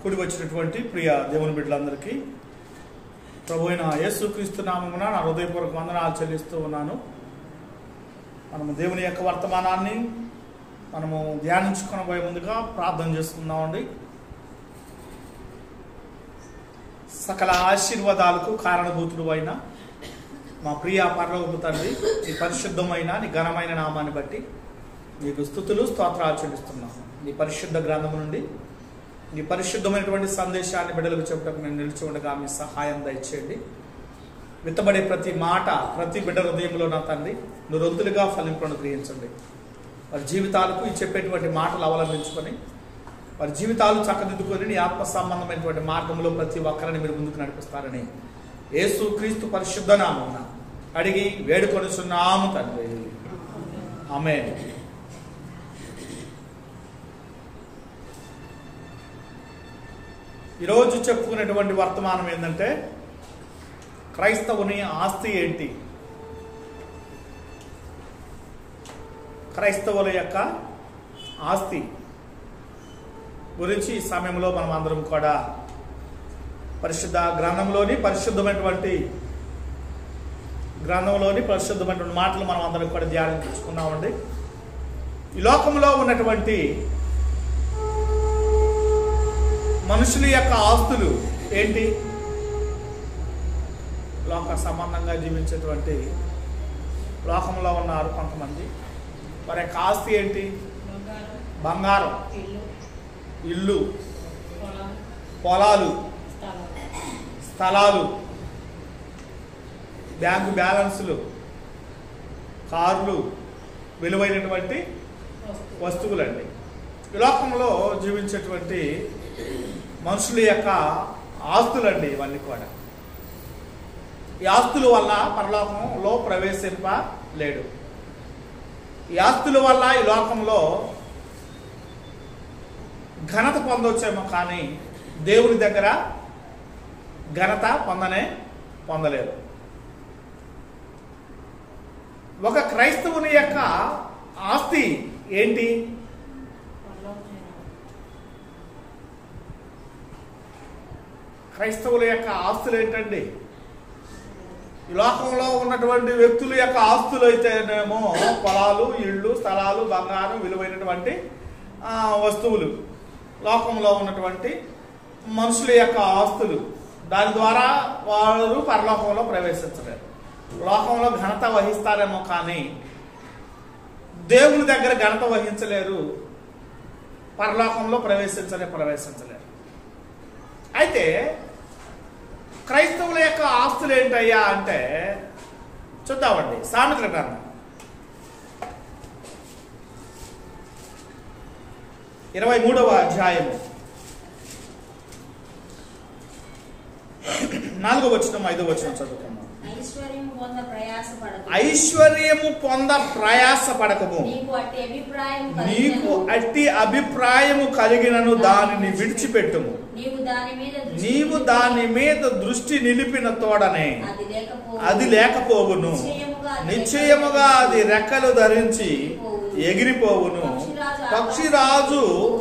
కూడి వచ్చినటువంటి ప్రియ దేవుని బిడ్డలందరికీ ప్రభు అయిన యేసుక్రీస్తు నామమున నా హృదయపూర్వక వందనాలు చెల్లిస్తూ ఉన్నాను మనము దేవుని యొక్క వర్తమానాన్ని మనము ధ్యానించుకునబోయే ముందుగా ప్రార్థన చేసుకుందామండి సకల ఆశీర్వాదాలకు కారణభూతుడు అయిన మా ప్రియ పరలోకపు తండ్రి నీ పరిశుద్ధమైన నీ ఘనమైన నామాన్ని బట్టి నీకు స్థుతులు స్తోత్రాలు చెల్లిస్తున్నాను నీ పరిశుద్ధ గ్రంథము నుండి నీ పరిశుద్ధమైనటువంటి సందేశాన్ని బిడ్డలకు చెప్పడానికి నేను నిలిచి ఉండగా మీ సహాయం దయచేయండి విత్తబడే ప్రతి మాట ప్రతి బిడ్డ హృదయంలో నా తండ్రి నురొంతులుగా ఫలింపులను గ్రహించండి వారి జీవితాలకు ఈ చెప్పేటువంటి మాటలు అవలంబించుకొని వారి జీవితాలు చక్కదిద్దుకొని నీ ఆత్మ సంబంధమైనటువంటి మార్గంలో ప్రతి ఒక్కరిని మీరు ముందుకు నడిపిస్తారని యేసు క్రీస్తు పరిశుద్ధ నామమున అడిగి వేడుకొనిచున్నాము తండ్రి ఆమె ఈరోజు చెప్పుకునేటువంటి వర్తమానం ఏంటంటే క్రైస్తవుని ఆస్తి ఏంటి క్రైస్తవుల యొక్క ఆస్తి గురించి ఈ సమయంలో మనం అందరం కూడా పరిశుద్ధ గ్రంథంలోని పరిశుద్ధమైనటువంటి గ్రంథంలోని పరిశుద్ధమైనటువంటి మాటలు మనం అందరం కూడా ధ్యానించుకున్నామండి ఈ లోకంలో ఉన్నటువంటి మనుషుల యొక్క ఆస్తులు ఏంటి లోక సంబంధంగా జీవించేటువంటి లోకంలో ఉన్నారు కొంతమంది వారి యొక్క ఆస్తి ఏంటి బంగారం ఇల్లు పొలాలు స్థలాలు బ్యాంకు బ్యాలెన్సులు కార్లు విలువైనటువంటి వస్తువులండి ఈ లోకంలో జీవించేటువంటి మనుషుల యొక్క ఆస్తులండి ఇవన్నీ కూడా ఈ ఆస్తుల వల్ల పరలోకంలో ప్రవేశింప లేడు ఈ ఆస్తుల వల్ల ఈ లోకంలో ఘనత పొందొచ్చేమో కానీ దేవుని దగ్గర ఘనత పొందనే పొందలేరు ఒక క్రైస్తవుని యొక్క ఆస్తి ఏంటి క్రైస్తవుల యొక్క ఆస్తులు ఏంటండి ఈ లోకంలో ఉన్నటువంటి వ్యక్తుల యొక్క ఆస్తులు అయితేనేమో పొలాలు ఇళ్ళు స్థలాలు బంగారం విలువైనటువంటి ఆ, వస్తువులు లోకంలో ఉన్నటువంటి మనుషుల యొక్క ఆస్తులు దాని ద్వారా వారు పరలోకంలో ప్రవేశించలేరు లోకంలో ఘనత వహిస్తారేమో కానీ దేవుని దగ్గర ఘనత వహించలేరు పరలోకంలో ప్రవేశించలే ప్రవేశించలేరు అయితే క్రైస్తవుల యొక్క ఆస్తులు ఏంటయ్యా అంటే చూద్దామండి సామెతల గ్రంథం ఇరవై మూడవ అధ్యాయము నాలుగో వచ్చిన ఐదో వచ్చిన చదువుకున్నాం ఐశ్వర్యం పొంద ప్రయాసపడకు ఐశ్వర్యము పొంద ప్రయాస పడకము నీకు అట్టి అభిప్రాయం నీకు కలిగినను, అట్టి అభిప్రాయము కలిగినను దానిని విడిచిపెట్టుము నీవు దాని మీద దృష్టి నీవు దాని మీద దృష్టి నిలిపిన తోడనే అది లేకపో అది లేకపోవును నిశ్చయముగా అది రెక్కలు ధరించి ఎగిరిపోవును పక్షిరాజు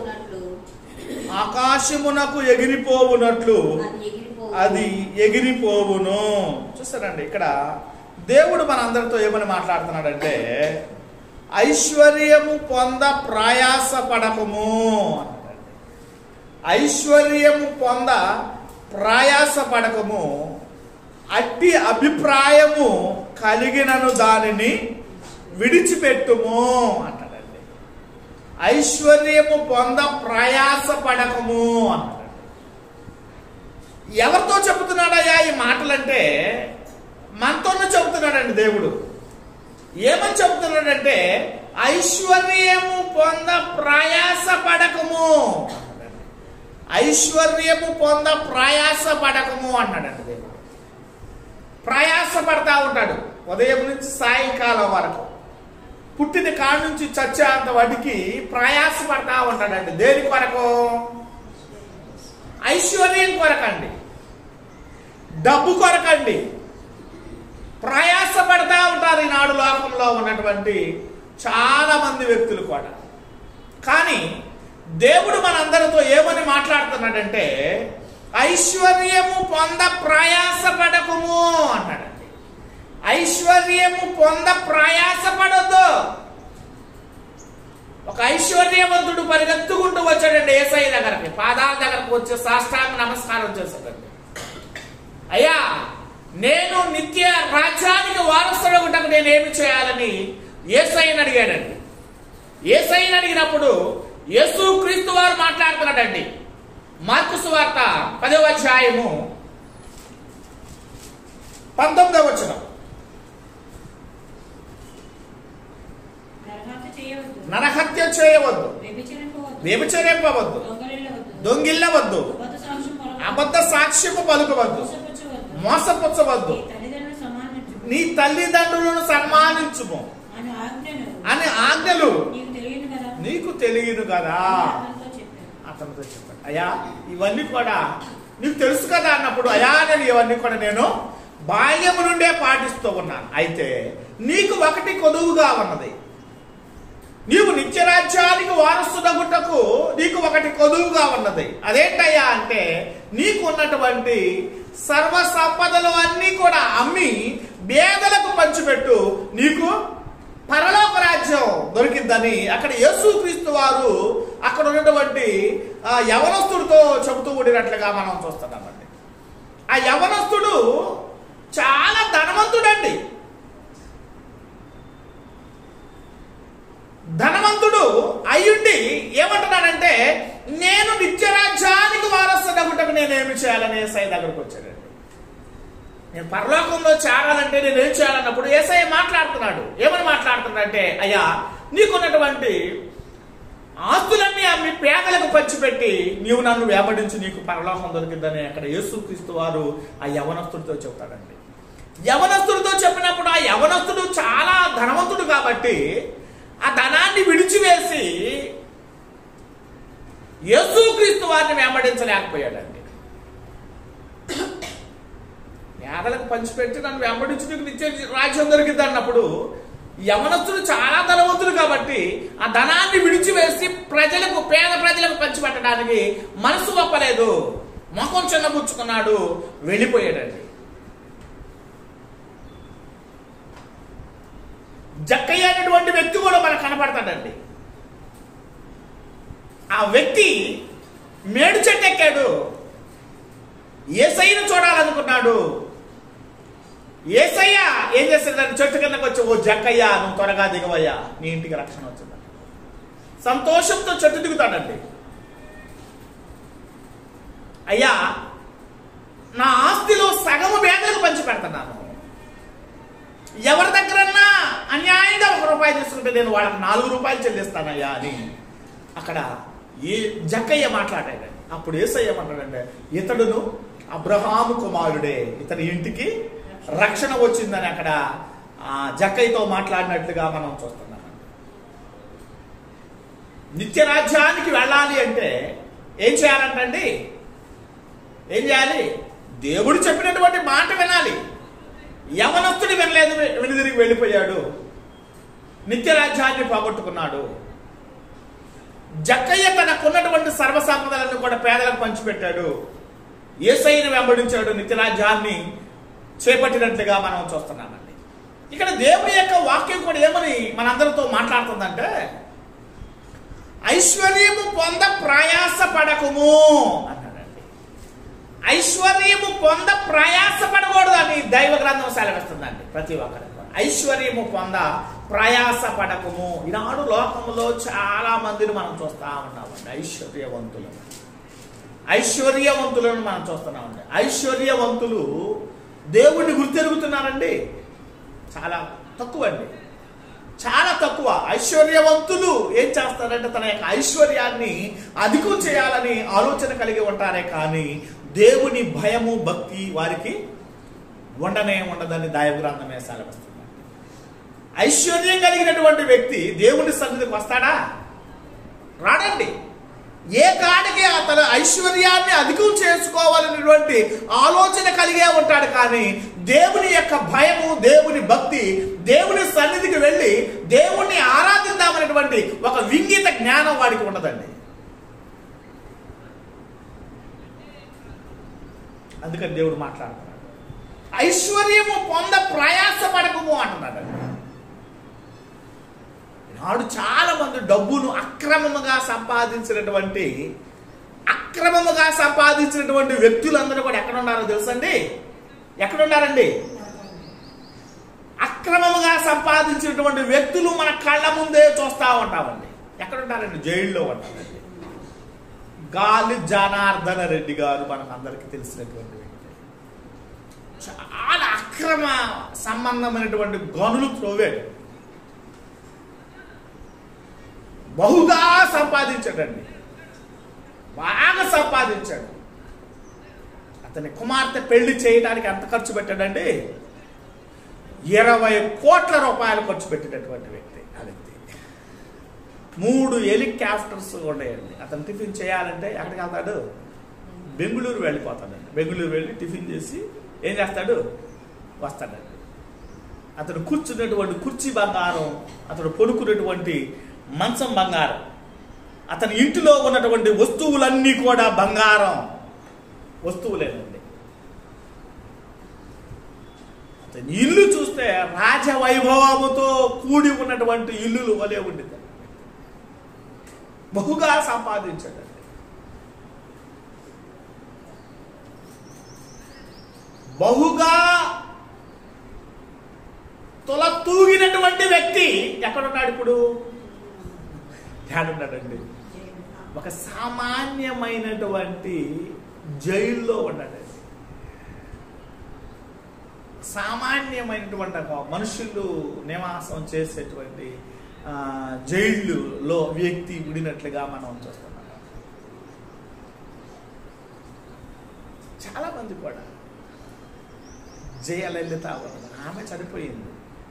ఆకాశమునకు ఎగిరిపోవునట్లు అది ఎగిరిపో అది ఎగిరిపోవును చూస్తారండి ఇక్కడ దేవుడు మనందరితో ఏమని మాట్లాడుతున్నాడంటే ఐశ్వర్యము పొంద ప్రయాస పడకము అన్నాడండి. ఐశ్వర్యము పొంద ప్రయాస పడకము అట్టి అభిప్రాయము కలిగినను దానిని విడిచిపెట్టుము అంటాడండి ఐశ్వర్యము పొంద ప్రయాస పడకము అన్నాడు ఎవరితో చెబుతున్నాడయ్యా ఈ మాటలంటే మనతోనే చెబుతున్నాడండి దేవుడు ఏమని చెబుతున్నాడంటే ఐశ్వర్యము పొంద ప్రయాస పడకము ఐశ్వర్యము పొంద ప్రయాస పడకము అన్నాడండి దేవుడు ప్రయాస పడతా ఉంటాడు ఉదయం నుంచి సాయంకాలం వరకు పుట్టిన కాడ నుంచి చచ్చేంత వాటికి ప్రయాస పడతా ఉంటాడండి దేని కొరకు ఐశ్వర్యం కొరకండి డబ్బు కొరకండి ప్రయాస పడతా ఉంటారు ఈనాడు లోకంలో ఉన్నటువంటి చాలా మంది వ్యక్తులు కూడా కానీ దేవుడు మనందరితో ఏమని మాట్లాడుతున్నాడు మాట్లాడుతున్నాడంటే ఐశ్వర్యము పొంద ప్రయాసపడకుము అన్నాడండి ఐశ్వర్యము పొంద ప్రయాసపడద్దు ఒక ఐశ్వర్యవంతుడు పరిగెత్తుకుంటూ వచ్చాడండి ఏసఐ దగ్గరకి పాదాల దగ్గరకు వచ్చి సాష్టాంగ నమస్కారం చేశాడండి అయ్యా నేను నిత్య రాజ్యానికి వారసుడగుటకు నేను ఏమి చేయాలని ఏసైని అడిగాడండి ఏసైని అడిగినప్పుడు యేసు క్రీస్తు వారు మాట్లాడుతున్నాడండి మార్కు సువార్త పదవ అధ్యాయము పంతొమ్మిదవ వచనం నరహత్య చేయవద్దు నరహత్య చేయవద్దు వ్యభిచరింపవద్దు వ్యభిచరింపవద్దు దొంగలిల్లవద్దు దొంగిల్లవద్దు అబద్ధ సాక్ష్యం పలకవద్దు. అబద్ధ సాక్ష్యము పలుకవద్దు మోసపుచ్చవద్దు. మోసపుచ్చవద్దు నీ తల్లిదండ్రులు సమానించు నీ తల్లిదండ్రులను సన్మానించుము అని ఆజ్ఞను అని ఆజ్ఞలు నీకు తెలియను కదా నీకు తెలియను కదా అతనితో చెప్పాను అతనితో చెప్పాడు అయ్యా ఇవన్నీ కూడా నీకు తెలుసు కదా అన్నప్పుడు అయ్యా నేను ఇవన్నీ కూడా నేను బాల్యము నుండే పాటిస్తూ ఉన్నాను అయితే నీకు ఒకటి కొదువుగా ఉన్నది నీవు నిత్యరాజ్యానికి వారసుడగుటకు నీకు ఒకటి కొదువుగా ఉన్నది అదేంటయ్యా అంటే నీకు ఉన్నటువంటి సర్వ సంపదలు అన్నీ కూడా అమ్మి పేదలకు పంచిపెట్టు నీకు పరలోక రాజ్యం దొరికిందని అక్కడ యేసుక్రీస్తు వారు అక్కడ ఉన్నటువంటి ఆ యవనస్తుడితో చెబుతూ ఉండినట్లుగా మనం చూస్తున్నామండి ఆ యవనస్తుడు చాలా ధనవంతుడండి ధనవంతుడు అయ్యుండి ఏమంటున్నాడంటే నేను నిత్యరాజ్యానికి వారసుడగుటకు నేనేమి చేయాలని ఏసఐ దగ్గరకు వచ్చాడండి నేను పరలోకంలో చేరాలంటే నేను ఏం చేయాలన్నప్పుడు ఏసఐ మాట్లాడుతున్నాడు ఏమని మాట్లాడుతున్నాడంటే అయ్యా నీకున్నటువంటి ఆస్తులన్నీ అమ్మి పేదలకు పంచిపెట్టి నీవు నన్ను వేపడించి నీకు పరలోకం దొరికిందని అక్కడ యేసుక్రీస్తు వారు ఆ యవనస్తుడితో చెప్తాడండి యవనస్తుడితో చెప్పినప్పుడు ఆ యవనస్తుడు చాలా ధనవంతుడు కాబట్టి ఆ ధనాన్ని విడిచివేసి యేసుక్రీస్తు వారిని వెంబడించలేకపోయాడండి పేదలకు పంచిపెట్టి నన్ను వెంబడించి నీకు నిత్య రాజ్యం దొరికింది అన్నప్పుడు యవనస్తుడు చాలా ధనవంతుడు కాబట్టి ఆ ధనాన్ని విడిచివేసి ప్రజలకు పేద ప్రజలకు పంచిపెట్టడానికి మనసు ఒప్పలేదు ముఖం చిన్నబుచ్చుకున్నాడు వెళ్ళిపోయాడండి జక్కయ్య అనేటువంటి వ్యక్తి కూడా మనకు కనపడతాడండి ఆ వ్యక్తి మేడు చెట్టు ఎక్కాడు ఏసైను చూడాలనుకున్నాడు ఏసయ్య ఏం చేస్తాడు చెట్టు కిందకు వచ్చి ఓ జక్కయ్య నువ్వు త్వరగా దిగవయ్యా నీ ఇంటికి రక్షణ వచ్చింది సంతోషంతో చెట్టు దిగుతాడండి అయ్యా నా ఆస్తిలో సగము పేదలకు పంచి పెడుతున్నాను ఎవరి దగ్గరన్నా అన్యాయంగా ఒక రూపాయి తీసుకుంటే నేను వాళ్ళకి నాలుగు రూపాయలు చెల్లిస్తానయ్యా అని అక్కడ ఏ జక్కయ్య మాట్లాడాడు అప్పుడు ఏసయ్య ఏమంటాడంటే ఇతడును అబ్రహాము కుమారుడే ఇతని ఇంటికి రక్షణ వచ్చిందని అక్కడ ఆ జక్కయ్యతో మాట్లాడినట్లుగా మనం చూస్తున్నాం నిత్యరాజ్యానికి వెళ్ళాలి అంటే ఏం చేయాలంటండి ఏం చేయాలి దేవుడు చెప్పినటువంటి మాట వినాలి యవనస్తుడు వినలేదు వెనుదిరిగి వెళ్ళిపోయాడు నిత్యరాజ్యాన్ని పోగొట్టుకున్నాడు జక్కయ్య తనకున్నటువంటి సర్వసంపదలను కూడా పేదలకు పంచిపెట్టాడు ఏసైని వెంబడించాడు నిత్యరాజ్యాన్ని చేపట్టినట్లుగా మనం చూస్తున్నామండి ఇక్కడ దేవుని యొక్క వాక్యం కూడా ఏమని మనందరితో మాట్లాడుతుందంటే ఐశ్వర్యము పొంద ప్రయాస పడకుము అన్నాడండి ఐశ్వర్యము పొంద ప్రయాస పడకూడదు అని దైవ గ్రంథం సెలవిస్తుందండి ప్రతి ఒక్కరికి కూడా. ఐశ్వర్యము పొంద ప్రయాస పడకము ఈనాడు లోకంలో చాలా మందిని మనం చూస్తా ఉన్నామండి ఐశ్వర్యవంతులు ఐశ్వర్యవంతులను మనం చూస్తున్నామండి ఐశ్వర్యవంతులు దేవుణ్ణి గుర్తెరుగుతున్నారండి చాలా తక్కువ అండి చాలా తక్కువ ఐశ్వర్యవంతులు ఏం చేస్తారంటే తన యొక్క ఐశ్వర్యాన్ని అధికం చేయాలని ఆలోచన కలిగి ఉంటారే కానీ దేవుని భయము భక్తి వారికి ఉండనే ఉండదని దైవగ్రంథమే సెలవిస్తుంది ఐశ్వర్యం కలిగినటువంటి వ్యక్తి దేవుని సన్నిధికి వస్తాడా రాడండి ఏ కాడికి అతను ఐశ్వర్యాన్ని అధికం చేసుకోవాలనేటువంటి ఆలోచన కలిగే ఉంటాడు కానీ దేవుని యొక్క భయము దేవుని భక్తి దేవుని సన్నిధికి వెళ్ళి దేవుణ్ణి ఆరాధిద్దామనేటువంటి ఒక వింగిత జ్ఞానం వాడికి ఉండదండి అందుకని దేవుడు మాట్లాడుతున్నాడు ఐశ్వర్యము పొంద ప్రయాసపడకము అంటున్నాడు నాడు చాలా మంది డబ్బును అక్రమముగా సంపాదించినటువంటి అక్రమముగా సంపాదించినటువంటి వ్యక్తులందరూ కూడా ఎక్కడ ఉన్నారో తెలుసండి ఎక్కడ ఉన్నారండి అక్రమముగా సంపాదించినటువంటి వ్యక్తులు మన కళ్ళ ముందే చూస్తా ఉంటామండి ఎక్కడ ఉంటారండి జైల్లో ఉంటారండి గాలి జనార్దన రెడ్డి గారు మనకు అందరికీ తెలిసినటువంటి వ్యక్తి చాలా అక్రమ సంబంధమైనటువంటి గనులు త్రోవాడు బహుగా సంపాదించాడండి బాగా సంపాదించాడు అతని కుమార్తె పెళ్లి చేయడానికి ఎంత ఖర్చు పెట్టాడండి ఇరవై కోట్ల రూపాయలు ఖర్చు పెట్టినటువంటి వ్యక్తి ఆ వ్యక్తి మూడు హెలికాప్టర్స్ ఉన్నాయండి అతను టిఫిన్ చేయాలంటే ఎక్కడికి వెళ్తాడు బెంగళూరు వెళ్ళిపోతాడండి బెంగళూరు వెళ్ళి టిఫిన్ చేసి ఏం చేస్తాడు వస్తాడండి అతడు కూర్చున్నటువంటి కుర్చీ బంగారం అతడు పడుకున్నటువంటి మంచం బంగారం అతని ఇంటిలో ఉన్నటువంటి వస్తువులన్నీ కూడా బంగారం వస్తువులేనండి అతని ఇల్లు చూస్తే రాజవైభవముతో కూడి ఉన్నటువంటి ఇల్లులు వలె ఉండింది బహుగా సంపాదించాడండి బహుగా తొల తూగినటువంటి వ్యక్తి ఎక్కడున్నాడు ఇప్పుడు ఏడున్నాడండి ఒక సామాన్యమైనటువంటి జైల్లో ఉన్నాడండి సామాన్యమైనటువంటి ఒక మనుషులు నివాసం చేసేటువంటి ఆ, జైళ్ళులో వ్యక్తి విడినట్లుగా మనం చూస్తున్నాం చాలా మంది కూడా జయలలిత ఉన్నది. ఆమె చనిపోయింది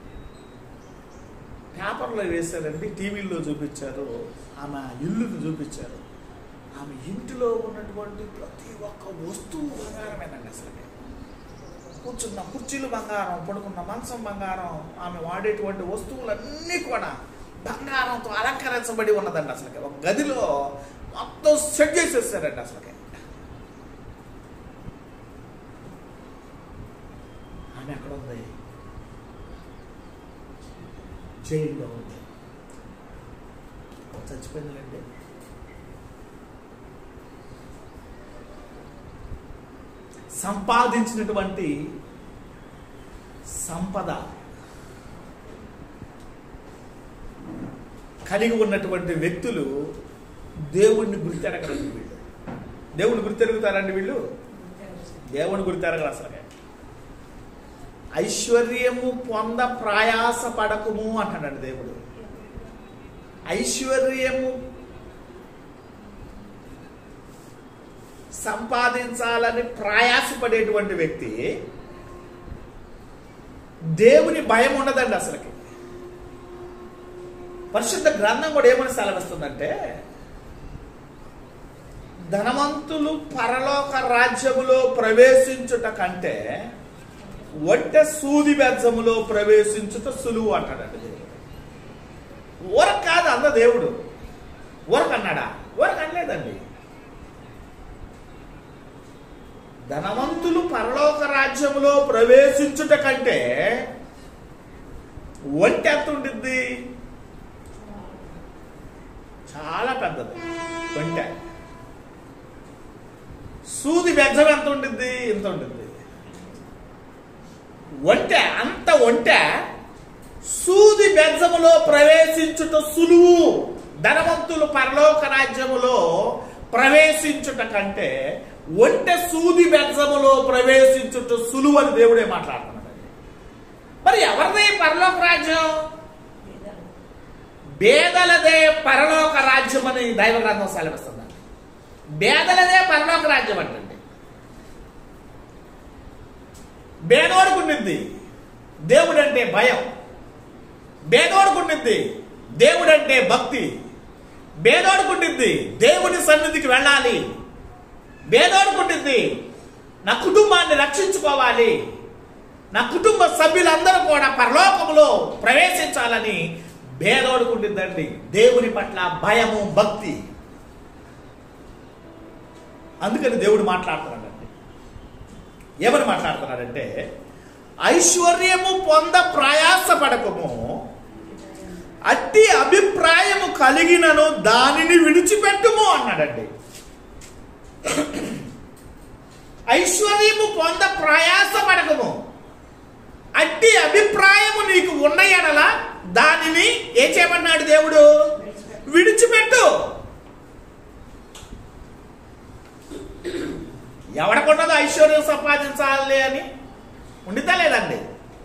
పేపర్లో వేశారండి టీవీలో చూపించారు ఆమె ఇల్లును చూపించారు ఆమె ఇంటిలో ఉన్నటువంటి ప్రతి ఒక్క వస్తువు బంగారమేనండి అసలు కూర్చున్న కుర్చీలు బంగారం పడుకున్న మంచం బంగారం ఆమె వాడేటువంటి వస్తువులన్నీ కూడా బంగారంతో అలంకరించబడి ఉన్నదండి అసలుకి ఒక గదిలో మొత్తం సెట్ చేసేసారండి అసలుకి ఆమె ఎక్కడ ఉంది జైల్లో ఉంది చచ్చిపోయిందండి సంపాదించినటువంటి సంపద కలిగి ఉన్నటువంటి వ్యక్తులు దేవుణ్ణి గుర్తెరగరండి వీళ్ళు దేవుణ్ణి గుర్తెరుగుతారండి వీళ్ళు దేవుని గుర్తెరగరు అసలు ఐశ్వర్యము పొంద ప్రయాస పడకము అంటాడండి దేవుడు ఐశ్వర్యము సంపాదించాలని ప్రయాసపడేటువంటి వ్యక్తి దేవుని భయం ఉండదండి అసలుకి పరిశుద్ధ గ్రంథం కూడా ఏమని సెలవిస్తుందంటే ధనవంతులు పరలోక రాజ్యములో ప్రవేశించుట కంటే ఒంటె సూది బెజ్జములో ప్రవేశించుట సులువు అంటాడండి దేవుడు ఊరక కాదు అంద దేవుడు ఊరక అన్నాడా ఊరక అనలేదండి ధనవంతులు పరలోక రాజ్యములో ప్రవేశించుట కంటే ఒంటె ఎంత ఉండిద్ది చాలా పెద్దది ఒంటె సూది బెజ్జం ఎంత ఉండిద్ది ఇంత ఉండిద్ది ఒంటె అంత ఒంటె సూది బెజ్జములో ప్రవేశించుట సులువు ధనవంతులు పరలోక రాజ్యములో ప్రవేశించుట కంటే ఒంటె సూది బెజ్జములో ప్రవేశించుట సులువు అని దేవుడే మాట్లాడుతున్నాడు మరి ఎవరిది పరలోక రాజ్యం బేదలదే పరలోక రాజ్యం అని దైవ గ్రంథం సెలవిస్తుంది బేదలదే పరలోక రాజ్యం అంటండి బేదోడుకు ఉండిద్ది దేవుడంటే భయం బేదోడుకు ఉండిద్ది దేవుడంటే భక్తి బేదోడుకు ఉండిద్ది దేవుని సన్నిధికి వెళ్ళాలి బేదోడుకు ఉండిద్ది నా కుటుంబాన్ని రక్షించుకోవాలి నా కుటుంబ సభ్యులందరూ కూడా పరలోకములో ప్రవేశించాలని భేదోడుకు ఉండిద్దండి దేవుని పట్ల భయము భక్తి అందుకని దేవుడు మాట్లాడుతున్నాడండి ఏమని మాట్లాడుతున్నాడంటే ఐశ్వర్యము పొంద ప్రయాసపడకము అట్టి అభిప్రాయము కలిగినను దానిని విడిచిపెట్టుము అన్నాడండి ఐశ్వర్యము పొంద ప్రయాసపడకము అట్టి అభిప్రాయము నీకు ఉన్న ఎడల దానిని ఏం చేయమన్నాడు దేవుడు విడిచిపెట్టు ఎవడకుండదో ఐశ్వర్యం సంపాదించాలి అని ఉండితే లేదండి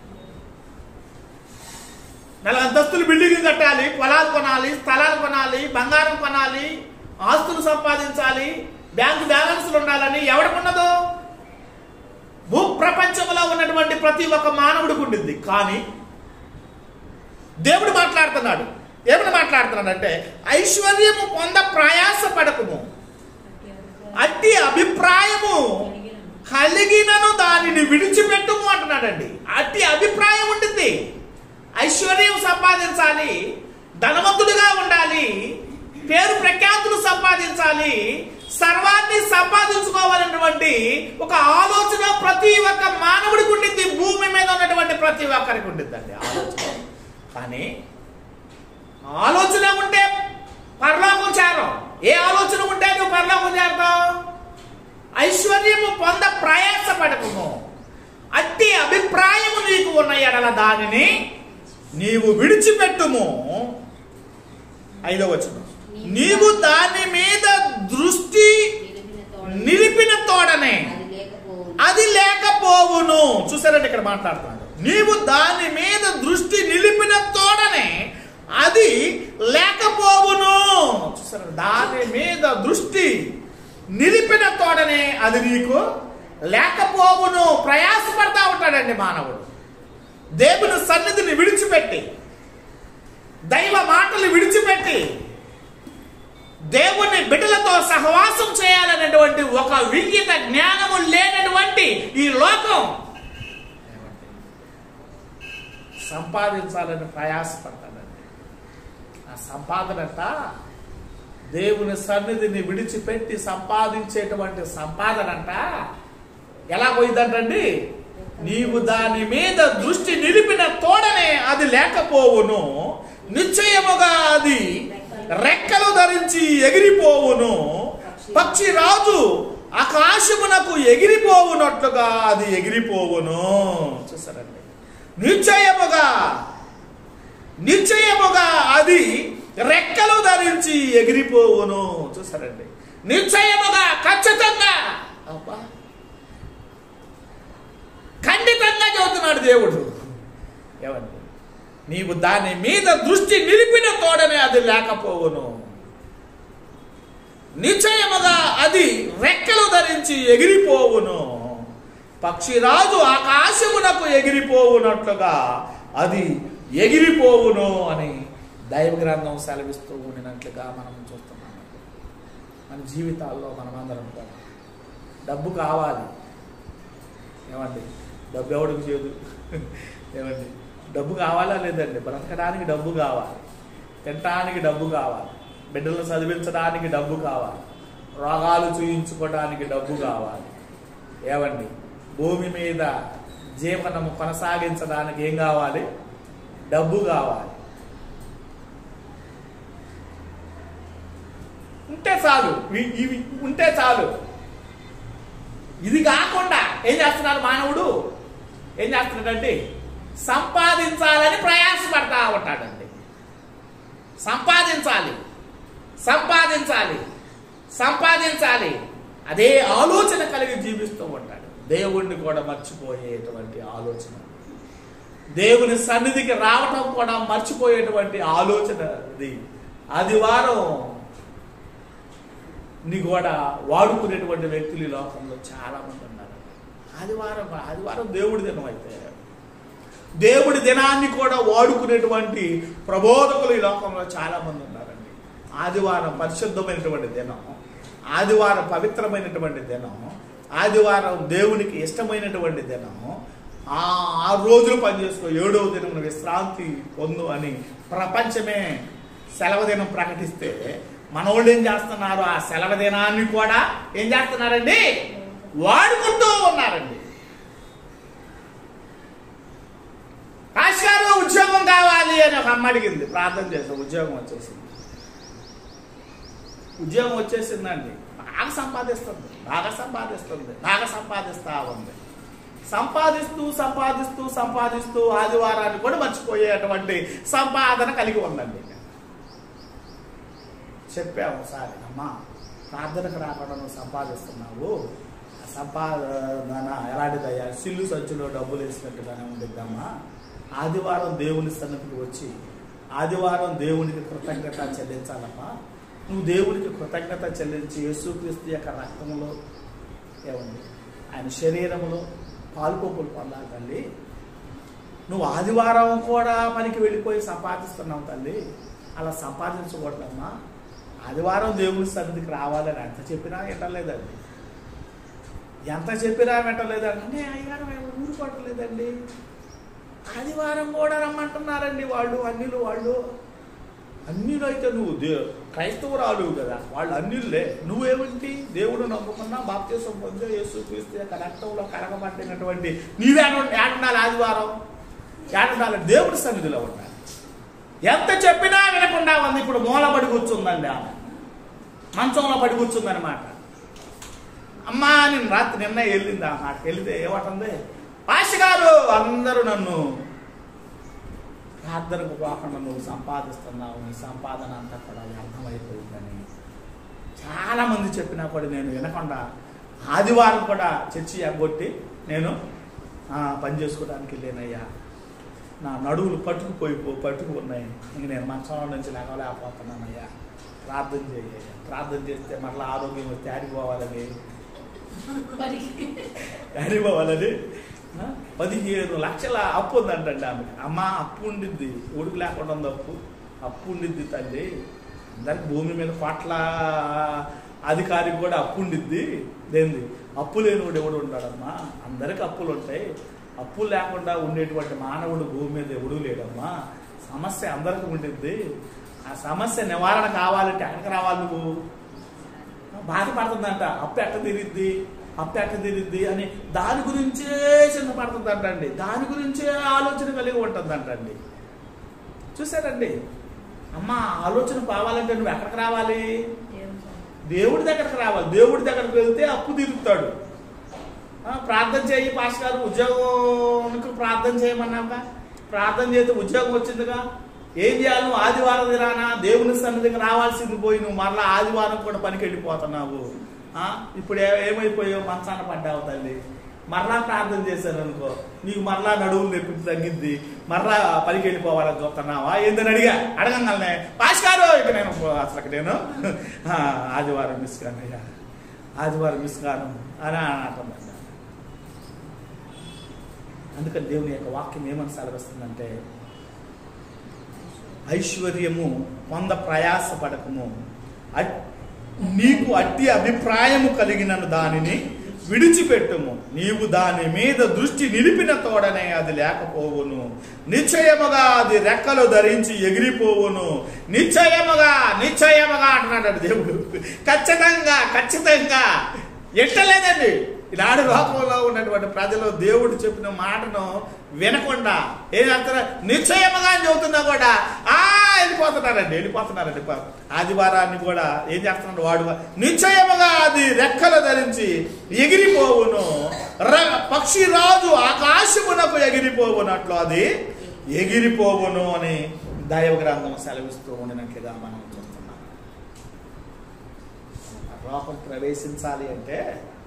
నాలుగు అంతస్తులు బిల్డింగ్ కట్టాలి పొలాలు కొనాలి స్థలాలు కొనాలి బంగారం కొనాలి ఆస్తులు సంపాదించాలి బ్యాంకు బ్యాలెన్స్లు ఉండాలని ఎవడకున్నదో భూ ప్రపంచంలో ఉన్నటువంటి ప్రతి ఒక్క మానవుడికి ఉండింది కానీ దేవుడు మాట్లాడుతున్నాడు ఏమని మాట్లాడుతున్నాడంటే ఐశ్వర్యము పొంద ప్రయాస పడకము అట్టి అభిప్రాయము కలిగినను దానిని విడిచిపెట్టుము అంటున్నాడండి అట్టి అభిప్రాయం ఉంటుంది ఐశ్వర్యం సంపాదించాలి ధనవంతుడిగా ఉండాలి పేరు ప్రఖ్యాతులు సంపాదించాలి సర్వాన్ని సంపాదించుకోవాలన్నటువంటి ఒక ఆలోచన ప్రతి ఒక్క మానవుడికి ఉండింది భూమి మీద ఉన్నటువంటి ప్రతి ఒక్కరికి ఉండిద్దండి ఆలోచన కానీ ఆలోచన ఉంటే పరలోకం చేరం ఏ ఆలోచన ఉంటే నువ్వు పరలోకం చేరతావు ఐశ్వర్యము పొంద ప్రయాసపడకము అట్టి అభిప్రాయము నీకు ఉన్న ఎడల దానిని నీవు విడిచిపెట్టుము ఐదో వచనం నీవు దాని మీద దృష్టి నిలిపిన తోడనే అది లేకపోవును చూసారండి ఇక్కడ మాట్లాడుతున్నాడు నీవు దాని మీద దృష్టి నిలిపిన తోడనే అది లేకపోవును చూసారా దాని మీద దృష్టి నిలిపిన తోడనే అది నీకు లేకపోవును ప్రయాసపడతా ఉంటాడండి మానవుడు దేవుని సన్నిధిని విడిచిపెట్టి దైవ మాటలు విడిచిపెట్టి దేవుని బిడ్డలతో సహవాసం చేయాలనేటువంటి ఒక వింగిత జ్ఞానము లేనటువంటి ఈ లోకం సంపాదించాలని ప్రయాసపడతాడండి ఆ సంపాదనట దేవుని సన్నిధిని విడిచిపెట్టి సంపాదించేటువంటి సంపాదనంట ఎలా పోయిందంటండి నీవు దాని మీద దృష్టి నిలిపిన తోడనే అది లేకపోవును నిశ్చయముగా అది రెక్కలు ధరించి ఎగిరిపోవును పక్షి రాజు ఆకాశమునకు ఎగిరిపోవునట్లుగా అది ఎగిరిపోవును చూసారండి నిశ్చయముగా నిశ్చయముగా అది రెక్కలు ధరించి ఎగిరిపోవును చూసారండి నిశ్చయముగా ఖచ్చితంగా అబ్బా ఖండితంగా చెబుతున్నాడు దేవుడు ఏమండి నీవు దాని మీద దృష్టి నిలిపిన తోడనే అది లేకపోవును నిశ్చయముగా అది రెక్కలు ధరించి ఎగిరిపోవును పక్షిరాజు ఆకాశమునకు ఎగిరిపోవునట్లుగా అది ఎగిరిపోవును అని దైవ గ్రంథం సెలవిస్తూ ఉండినట్లుగా మనం చూస్తున్నాం మన జీవితాల్లో మనమందరం కూడా డబ్బు కావాలి ఏమండి డబ్బు ఎవడికి చేయదు ఏమండి డబ్బు కావాలా లేదండి బ్రతకడానికి డబ్బు కావాలి తినడానికి డబ్బు కావాలి బిడ్డలను చదివించడానికి డబ్బు కావాలి రోగాలు చూయించుకోవడానికి డబ్బు కావాలి ఏమండి భూమి మీద జీవనము కొనసాగించడానికి ఏం కావాలి డబ్బు కావాలి ఉంటే చాలు ఇవి- ఇవి ఉంటే చాలు ఇది కాకుండా ఏం చేస్తున్నాడు మానవుడు ఏం చేస్తున్నాడండి సంపాదించాలని ప్రయాసపడతా ఉంటాడండి సంపాదించాలి సంపాదించాలి సంపాదించాలి అదే ఆలోచన కలిగి జీవిస్తూ ఉంటాడు దేవుణ్ణి కూడా మర్చిపోయేటువంటి ఆలోచన దేవుని సన్నిధికి రావటం కూడా మర్చిపోయేటువంటి ఆలోచన ఇది ఆదివారం ని కూడా వాడుకునేటువంటి వ్యక్తులు ఈ లోకంలో చాలా మంది ఉన్నారు ఆదివారం ఆదివారం దేవుడి దినం అయితే దేవుడి దినాన్ని కూడా వాడుకునేటువంటి ప్రబోధకులు ఈ లోకంలో చాలా మంది ఉన్నారండి ఆదివారం పరిశుద్ధమైనటువంటి దినం ఆదివారం పవిత్రమైనటువంటి దినం ఆదివారం దేవునికి ఇష్టమైనటువంటి దినం ఆ ఆరు రోజులు పనిచేసుకో ఏడవ దినం విశ్రాంతి పొందు అని ప్రపంచమే సెలవు దినం ప్రకటిస్తే మనోళ్ళు ఏం చేస్తున్నారు ఆ సెలవు దినాన్ని కూడా ఏం చేస్తున్నారండి వాడుకుంటూ ఉన్నారండి పాస్ గారు ఉద్యోగం కావాలి అని ఒక అమ్మ అడిగింది ప్రార్థన చేసాం ఉద్యోగం వచ్చేసింది ఉద్యోగం వచ్చేసిందండి బాగా సంపాదిస్తుంది బాగా సంపాదిస్తుంది బాగా సంపాదిస్తా ఉంది సంపాదిస్తూ సంపాదిస్తూ సంపాదిస్తూ ఆదివారాన్ని కూడా మర్చిపోయేటువంటి సంపాదన కలిగి ఉందండి చెప్పాము ఒకసారి అమ్మా ప్రార్థనకు రాకుండా నువ్వు సంపాదిస్తున్నావు ఆ సంపాదన ఎలాంటిదయ్యా సిల్లు సంచులో డబ్బులు వేసినట్టుగానే ఉండిద్దమ్మా ఆదివారం దేవుని సన్నిధికి వచ్చి ఆదివారం దేవునికి కృతజ్ఞత చెల్లించాలమ్మా నువ్వు దేవునికి కృతజ్ఞత చెల్లించి యేసుక్రీస్తు యొక్క రక్తంలో ఏముంది ఆయన శరీరంలో పాలుపోపులు పొందాలి తల్లి నువ్వు ఆదివారం కూడా పనికి వెళ్ళిపోయి సంపాదిస్తున్నావు తల్లి అలా సంపాదించకూడదమ్మా ఆదివారం దేవుని సన్నిధికి రావాలని ఎంత చెప్పినా వింటలేదండి ఎంత చెప్పినా వింటలేదండి అంటే అయ్యారు ఊరుకోవట్లేదండి ఆదివారం కూడా రమ్మంటున్నారండి వాళ్ళు అన్నిలు వాళ్ళు అన్నిలు అయితే నువ్వు దే క్రైస్తవురాలు కదా వాళ్ళు అన్నిళ్ళే నువ్వేమిటి దేవుడు నమ్ముకున్నా బాప్తీసం పొందే యేసు క్రీస్తు యొక్క రక్తంలో కరగబడినటువంటి నీవే ఏడుండాలి ఆదివారం ఏడుండాలి దేవుడి సన్నిధిలో ఉండాలి ఎంత చెప్పినా వినకుండా ఉంది ఇప్పుడు మూల పడి కూర్చుందండి ఆమె మంచంలో పడి కూర్చుందనమాట అమ్మా నేను రాత్రి నిన్న వెళ్ళింది ఆ మాట వెళితే ఏమంటుంది పాష గారు అందరూ నన్ను ప్రార్థనకు పోకుండా నువ్వు సంపాదిస్తున్నావు నీ సంపాదన అంతా కూడా వ్యర్థమైపోయిందని చాలా మంది చెప్పినా కూడా నేను వినకుండా ఆదివారం కూడా చర్చి ఎగ్గొట్టి నేను ఆ, పని చేసుకోవడానికి వెళ్ళానయ్యా నా నడువులు పట్టుకుపోయి పట్టుకు ఉన్నాయి ఇంక నేను మంచంలో నుంచి లేకలేకపోతున్నానయ్యా ప్రార్థన చేయ ప్రార్థన చేస్తే మరలా ఆరోగ్యం వస్తే ఆడిపోవాలని పరికి ఆడిపోవాలని ఆ, పదిహేను లక్షల అప్పు ఉందంటండి ఆమె అమ్మ అప్పు ఉండిద్ది ఉడుకు లేకుండా ఉంది అప్పు అప్పు ఉండిద్ది తల్లి అందరికి భూమి మీద కోట్ల అధికారికి కూడా అప్పు ఉండిద్ది దేంది అప్పు లేనివాడు ఎవడు ఉంటాడమ్మా అందరికి అప్పులు ఉంటాయి అప్పులు లేకుండా ఉండేటువంటి మానవుడు భూమి మీద ఎవడూ లేడమ్మా సమస్య అందరికి ఉండిద్ది ఆ సమస్య నివారణ కావాలంటే ఎక్కడికి రావాలి నువ్వు బాధపడుతుందంట అప్పు ఎట్ట తిరిద్ది అప్పు ఎట్ట తిరిద్ది అని దాని గురించే చింతపడుతుందంటండి దాని గురించే ఆలోచన కలిగి ఉంటుందంటండి చూసారండి అమ్మ ఆలోచన కావాలంటే నువ్వు ఎక్కడికి రావాలి దేవుని సన్నిధి. దేవుడి దగ్గరకు రావాలి దేవుడి దగ్గరకు వెళ్తే అప్పు తీరుతాడు ఆ, ప్రార్థన చేయి పాస్ గారు ఉద్యోగానికి ప్రార్థన చేయమన్నాక ప్రార్థన చేస్తే ఉద్యోగం వచ్చిందిగా ఏం చేయాలి నువ్వు ఆదివారం దినానా దేవుని సన్నిధికి రావాల్సింది పోయి నువ్వు మరలా ఆదివారం కూడా పనికి వెళ్ళిపోతున్నావు ఆ, ఇప్పుడు ఏ- ఏమైపోయావు మంచాన పడ్డావు తల్లి మరలా ప్రార్థన చేశాను అనుకో నీకు మరలా నడువులు నొప్పి తగ్గిద్ది మరలా పనికి వెళ్ళిపోవాలని చూస్తున్నావా ఏందని అడిగా అడగంగానే పాస్ గారు ఇక నేను అసలు నేను ఆ, ఆదివారం మిస్ కాను అయ్యా ఆదివారం మిస్ కాను అని అంటుందండి అందుకని దేవుని యొక్క వాక్యం ఏమని సెలవిస్తుందంటే ఐశ్వర్యము పొంద ప్రయాసపడకము అట్- నీకు అట్టి అభిప్రాయము కలిగిన దానిని విడిచిపెట్టుము నీవు దాని మీద దృష్టి నిలిపిన తోడనే అది లేకపోవును నిశ్చయముగా అది రెక్కలు ధరించి ఎగిరిపోవును నిశ్చయముగా నిశ్చయముగా అంటున్నాడు దేవుడు ఖచ్చితంగా ఖచ్చితంగా ఎట్టలేదండి ఈనాడు లోకంలో ఉన్నటువంటి ప్రజలు దేవుడు చెప్పిన మాటను వినకుండా ఏం చేస్తారు నిశ్చయముగా అని చెబుతున్నా కూడా ఆ వెళ్ళిపోతున్నారండి వెళ్ళిపోతున్నారండి పాపం. ఆదివారాన్ని కూడా ఏం చేస్తున్నాడు వాడు నిశ్చయముగా అది రెక్కలు ధరించి ఎగిరిపోవును ర- పక్షి రాజు ఆకాశమునకు ఎగిరిపోవునట్లు అది ఎగిరిపోవును అని దైవ గ్రంథం సెలవిస్తూ ఉండినట్లుగా మనం చూస్తున్నాం లోకం ప్రవేశించాలి అంటే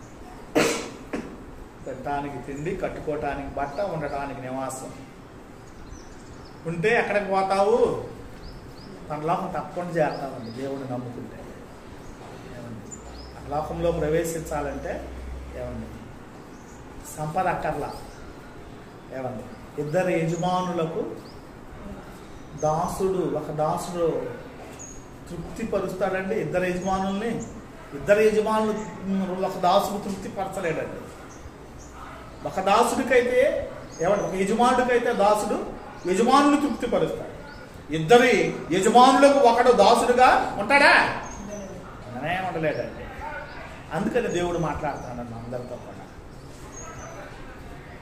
తినటానికి తిండి కట్టుకోవటానికి బట్ట ఉండటానికి నివాసం ఉంటే ఎక్కడికి పోతావు పరలోకం తప్పకుండా చేస్తామండి దేవుడిని నమ్ముకుంటే ఏమండి పరలోకంలో ప్రవేశించాలంటే ఏమండి సంపద అక్కర్లా ఏమండి ఇద్దరు యజమానులకు దాసుడు ఒక దాసుడు తృప్తి పరుస్తాడండి ఇద్దరు యజమానుల్ని ఇద్దరు యజమానులు ఉమ్, ఒక దాసుడు తృప్తి పరచలేడండి ఒక దాసుడికైతే ఏమంటే ఒక యజమానుడికైతే దాసుడు యజమానుని తృప్తి పరుస్తాడు ఇద్దరి యజమానులకు ఒకడు దాసుడుగా ఉంటాడా ఉండనే ఉండలేడండి అందుకని దేవుడు మాట్లాడుతున్నాడు అందరితో కూడా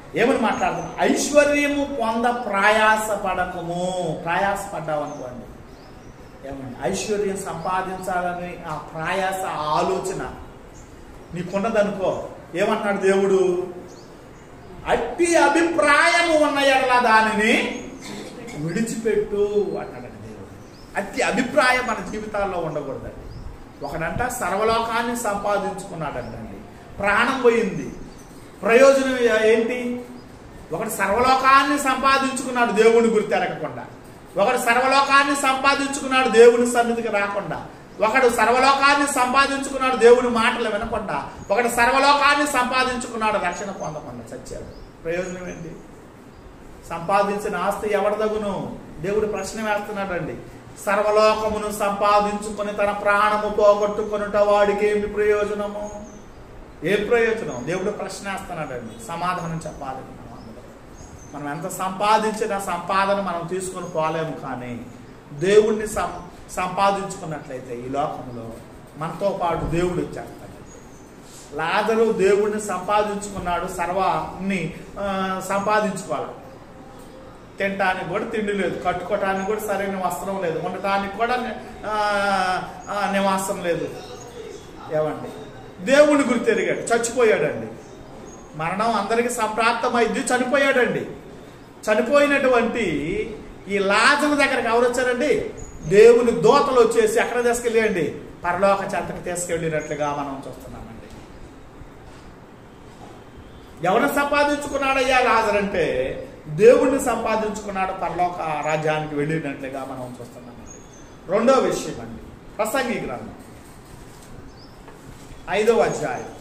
ఏమని మాట్లాడుతున్నాం ఐశ్వర్యము పొంద ప్రయాస పడకము ప్రయాస పడ్డావు అనుకోండి ఏమని ఐశ్వర్యం సంపాదించాలని ఆ ప్రయాస ఆ ఆలోచన నీకున్నదనుకో ఏమంటున్నాడు దేవుడు అట్టి అభిప్రాయము ఉన్న ఎడల దానిని విడిచిపెట్టు అంటాడండి దేవుడు అట్టి అభిప్రాయం మన జీవితాల్లో ఉండకూడదండి ఒకడంట సర్వలోకాన్ని సంపాదించుకున్నాడంటండి ప్రాణం పోయింది ప్రయోజనం ఏంటి ఒకడు సర్వలోకాన్ని సంపాదించుకున్నాడు దేవుని గురి తెరగకుండా ఒకడు సర్వలోకాన్ని సంపాదించుకున్నాడు దేవుని సన్నిధికి రాకుండా ఒకడు సర్వలోకాన్ని సంపాదించుకున్నాడు దేవుని మాటలు వినకుండా ఒకడు సర్వలోకాన్ని సంపాదించుకున్నాడు రక్షణ పొందకుండా చచ్చాడు ప్రయోజనం ఏంటి సంపాదించిన ఆస్తి ఎవరిదగును దేవుడు ప్రశ్న వేస్తున్నాడండి సర్వలోకమును సంపాదించుకొని తన ప్రాణము పోగొట్టుకొనుట వాడికి ఏమి ప్రయోజనము ఏ ప్రయోజనం దేవుడు ప్రశ్న వేస్తున్నాడండి సమాధానం చెప్పాలి మనం అందరం. మనం ఎంత సంపాదించిన సంపాదన మనం తీసుకొని పోలేము కానీ దేవుణ్ణి సం సంపాదించుకున్నట్లయితే ఈ లోకంలో మనతో పాటు దేవుడు వచ్చేస్తాడు లాదరు దేవుణ్ణి సంపాదించుకున్నాడు సర్వాన్ని ఆ, సంపాదించుకోవాలి తినటానికి కూడా తిండి లేదు కట్టుకోవటానికి కూడా సరైన వస్త్రం లేదు ఉండటానికి కూడా ఆ, ఆ, నివాసం లేదు ఏమండి దేవుని గురి తిరిగాడు చచ్చిపోయాడండి మరణం అందరికి సంప్రాప్తమైంది చనిపోయాడండి చనిపోయినటువంటి ఈ లాజరు దగ్గరికి ఎవరు వచ్చారండి దేవుని దోతలు వచ్చేసి ఎక్కడ తీసుకెళ్ళండి పరలోక చెంతకు తీసుకెళ్ళినట్లుగా మనం చూస్తున్నామండి ఎవరిని సంపాదించుకున్నాడయ్యా లాజర్ అంటే దేవుణ్ణి సంపాదించుకున్నాడు పరలోక రాజ్యానికి వెళ్ళినట్లుగా మనం చూస్తున్నామండి రెండో విషయం అండి ప్రసంగి గ్రంథం ఐదవ అధ్యాయం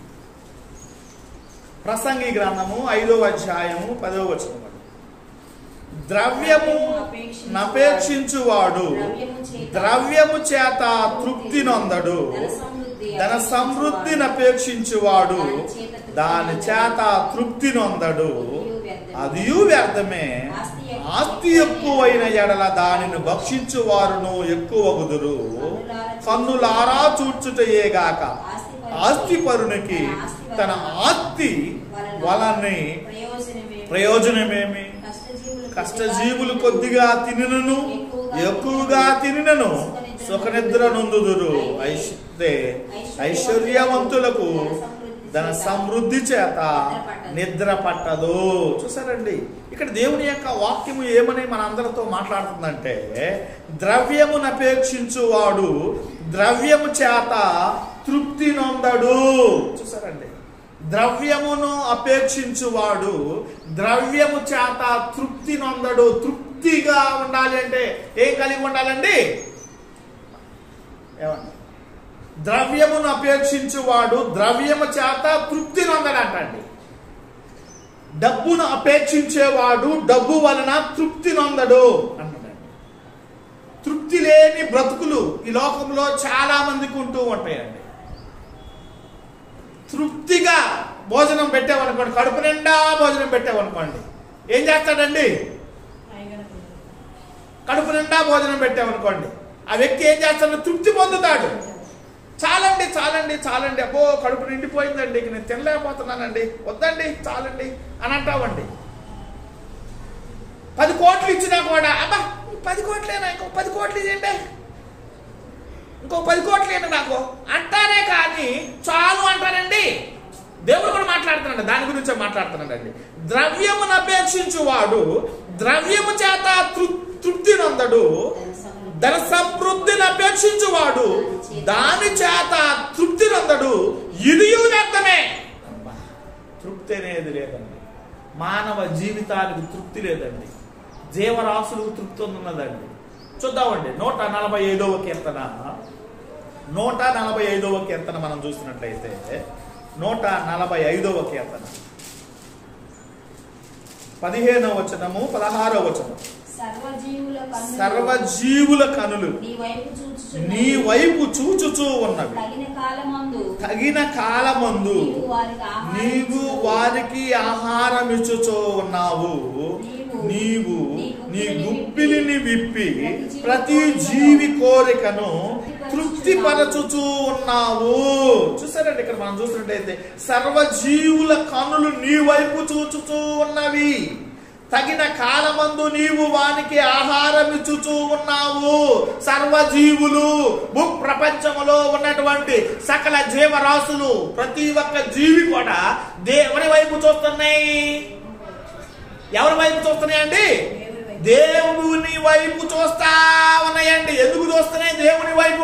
ప్రసంగి గ్రంథము ఐదవ అధ్యాయము పదవ వచనం ద్రవ్యము నపేక్షించువాడు ద్రవ్యము చేత తృప్తి నొందడు ధన సమృద్ధి నపేక్షించువాడు దాని చేత తృప్తి నొందడు అది వ్యర్థమే ఆస్తి ఎక్కువైన ఎడల దానిని భక్షించు వారును ఎక్కువ గుదురు కన్నులారా చూచుటయేగాక ఆస్తి పరునికి తన ఆస్తి వలని ప్రయోజనమేమి కష్టజీవులు కొద్దిగా తినను ఎక్కువగా తినను సుఖనిద్ర నొందుదురు ఐశ్వర్య ఐశ్వర్యవంతులకు ధన సమృద్ధి చేత నిద్ర పట్టదు చూసారండి ఇక్కడ దేవుని యొక్క వాక్యము ఏమని మనందరితో మాట్లాడుతుందంటే ద్రవ్యమును అపేక్షించువాడు ద్రవ్యము చేత తృప్తి నొందడు చూసారండి ద్రవ్యమును అపేక్షించువాడు ద్రవ్యము చేత తృప్తి నొందడు తృప్తిగా ఉండాలి అంటే ఏం కలిగి ఉండాలండి ఏమన్నా ద్రవ్యమును అపేక్షించువాడు ద్రవ్యము చేత తృప్తి నొందడంటండి డబ్బును అపేక్షించేవాడు డబ్బు వలన తృప్తి నొందడు అంటాడండి తృప్తి లేని బ్రతుకులు ఈ లోకంలో చాలా మందికి ఉంటూ ఉంటాయండి తృప్తిగా భోజనం పెట్టామనుకోండి కడుపు నిండా భోజనం పెట్టామనుకోండి ఏం చేస్తాడండి కడుపు నిండా భోజనం పెట్టామనుకోండి ఆ వ్యక్తి ఏం చేస్తాడు తృప్తి పొందుతాడు చాలండి చాలండి చాలండి అబ్బో కడుపు నిండిపోయిందండి ఇక నేను తినలేకపోతున్నానండి వద్దండి చాలండి అని అంటామండి పది కోట్లు ఇచ్చినా కూడా అబ్బా ఈ పది కోట్లేనా ఇంకో పది కోట్లు ఇవ్వండి ఇంకో పది కోట్లు ఏంటి నాకు అంటారే కానీ చాలు అంటారండి దేవుడు కూడా మాట్లాడుతున్నాడు దాని గురించే మాట్లాడుతున్నాడండి ద్రవ్యమును అపేక్షించువాడు ద్రవ్యము చేత తృ- తృప్తి నొందడు ధన సమృద్ధిని అపేక్షించువాడు దాని చేత తృప్తి నొందడు ఇది వ్యర్థమే తృప్తి అనేది లేదండి మానవ జీవితానికి తృప్తి లేదండి జీవరాశులకు తృప్తి ఉన్నదండి చూద్దామండి నూట నలభై ఐదవ కీర్తన నూట నలభై ఐదవ కీర్తన మనం చూసినట్లయితే నూట నలభై ఐదవ కీర్తన పదిహేనవ వచనము పదహారవ వచనం సర్వజీవుల కన్నులు సర్వజీవుల కనులు నీ వైపు చూచుచున్నవి. నీ వైపు చూచుచూ ఉన్నవి తగిన కాలమందు తగిన కాలమందు నీవు వారికి ఆహారం నీవు ఇచ్చుచు, వారికి ఆహారం ఇచ్చుచూ ఉన్నావు నీవు నీవు నీ నీ గుప్పిలిని గుప్పిలిని విప్పి ప్రతి ప్రతి జీవి జీవి కోరికను తృప్తిపరచుచూ ఉన్నావు చూసారండి ఇక్కడ మనం చూసినట్టయితే సర్వజీవుల కనులు నీ వైపు చూచుచూ ఉన్నవి తగిన కాలమందు నీవు వానికి ఆహారం ఇచ్చుచూ ఉన్నావు సర్వజీవులు భూ ప్రపంచములో ఉన్నటువంటి సకల జీవరాశులు ప్రతి ఒక్క జీవి కూడా దేవుని వైపు చూస్తున్నాయి ఎవరి వైపు చూస్తున్నాయండి దేవుని వైపు చూస్తా ఉన్నాయండి ఎందుకు చూస్తున్నాయి దేవుని వైపు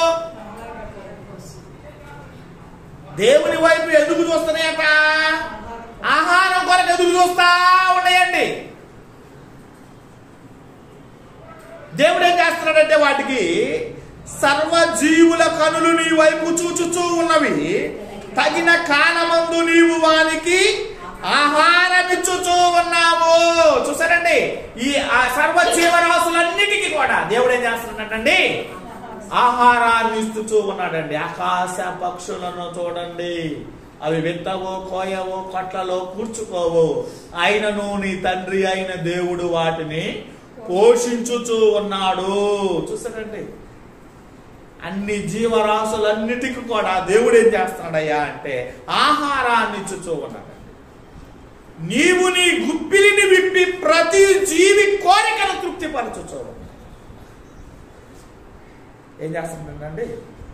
దేవుని వైపు ఎందుకు చూస్తున్నాయట ఆహారం కొరకు ఎదురు చూస్తా ఉన్నాయండి దేవుడు ఏం చేస్తున్నాడంటే వాటికి సర్వజీవుల కనులు నీ వైపు చూచుచూ ఉన్నవి తగిన కాలమందు నీవు వానికి ఆహారం ఇచ్చుచూ ఉన్నావు చూసారండి ఈ ఆ సర్వ జీవరాశులన్నిటికీ కూడా దేవుడు ఏం చేస్తున్నాడండి ఆహారాన్ని ఇస్తూ ఉన్నాడండి ఆకాశ పక్షులను చూడండి అవి విత్తవు కోయవు కొట్లలో కూర్చుకోవు అయినను నీ తండ్రి అయిన దేవుడు వాటిని పోషించుచూ ఉన్నాడు చూసారండి అన్ని జీవరాశులన్నిటికీ కూడా దేవుడు ఏం చేస్తున్నాడయ్యా అంటే ఆహారాన్ని ఇచ్చుచూ ఉన్నాడు నీవు నీ గుప్పిలిని విప్పి ప్రతి జీవి కోరికను తృప్తిపరచుచూ ఉన్నాడు ఏం చేస్తున్నాడండి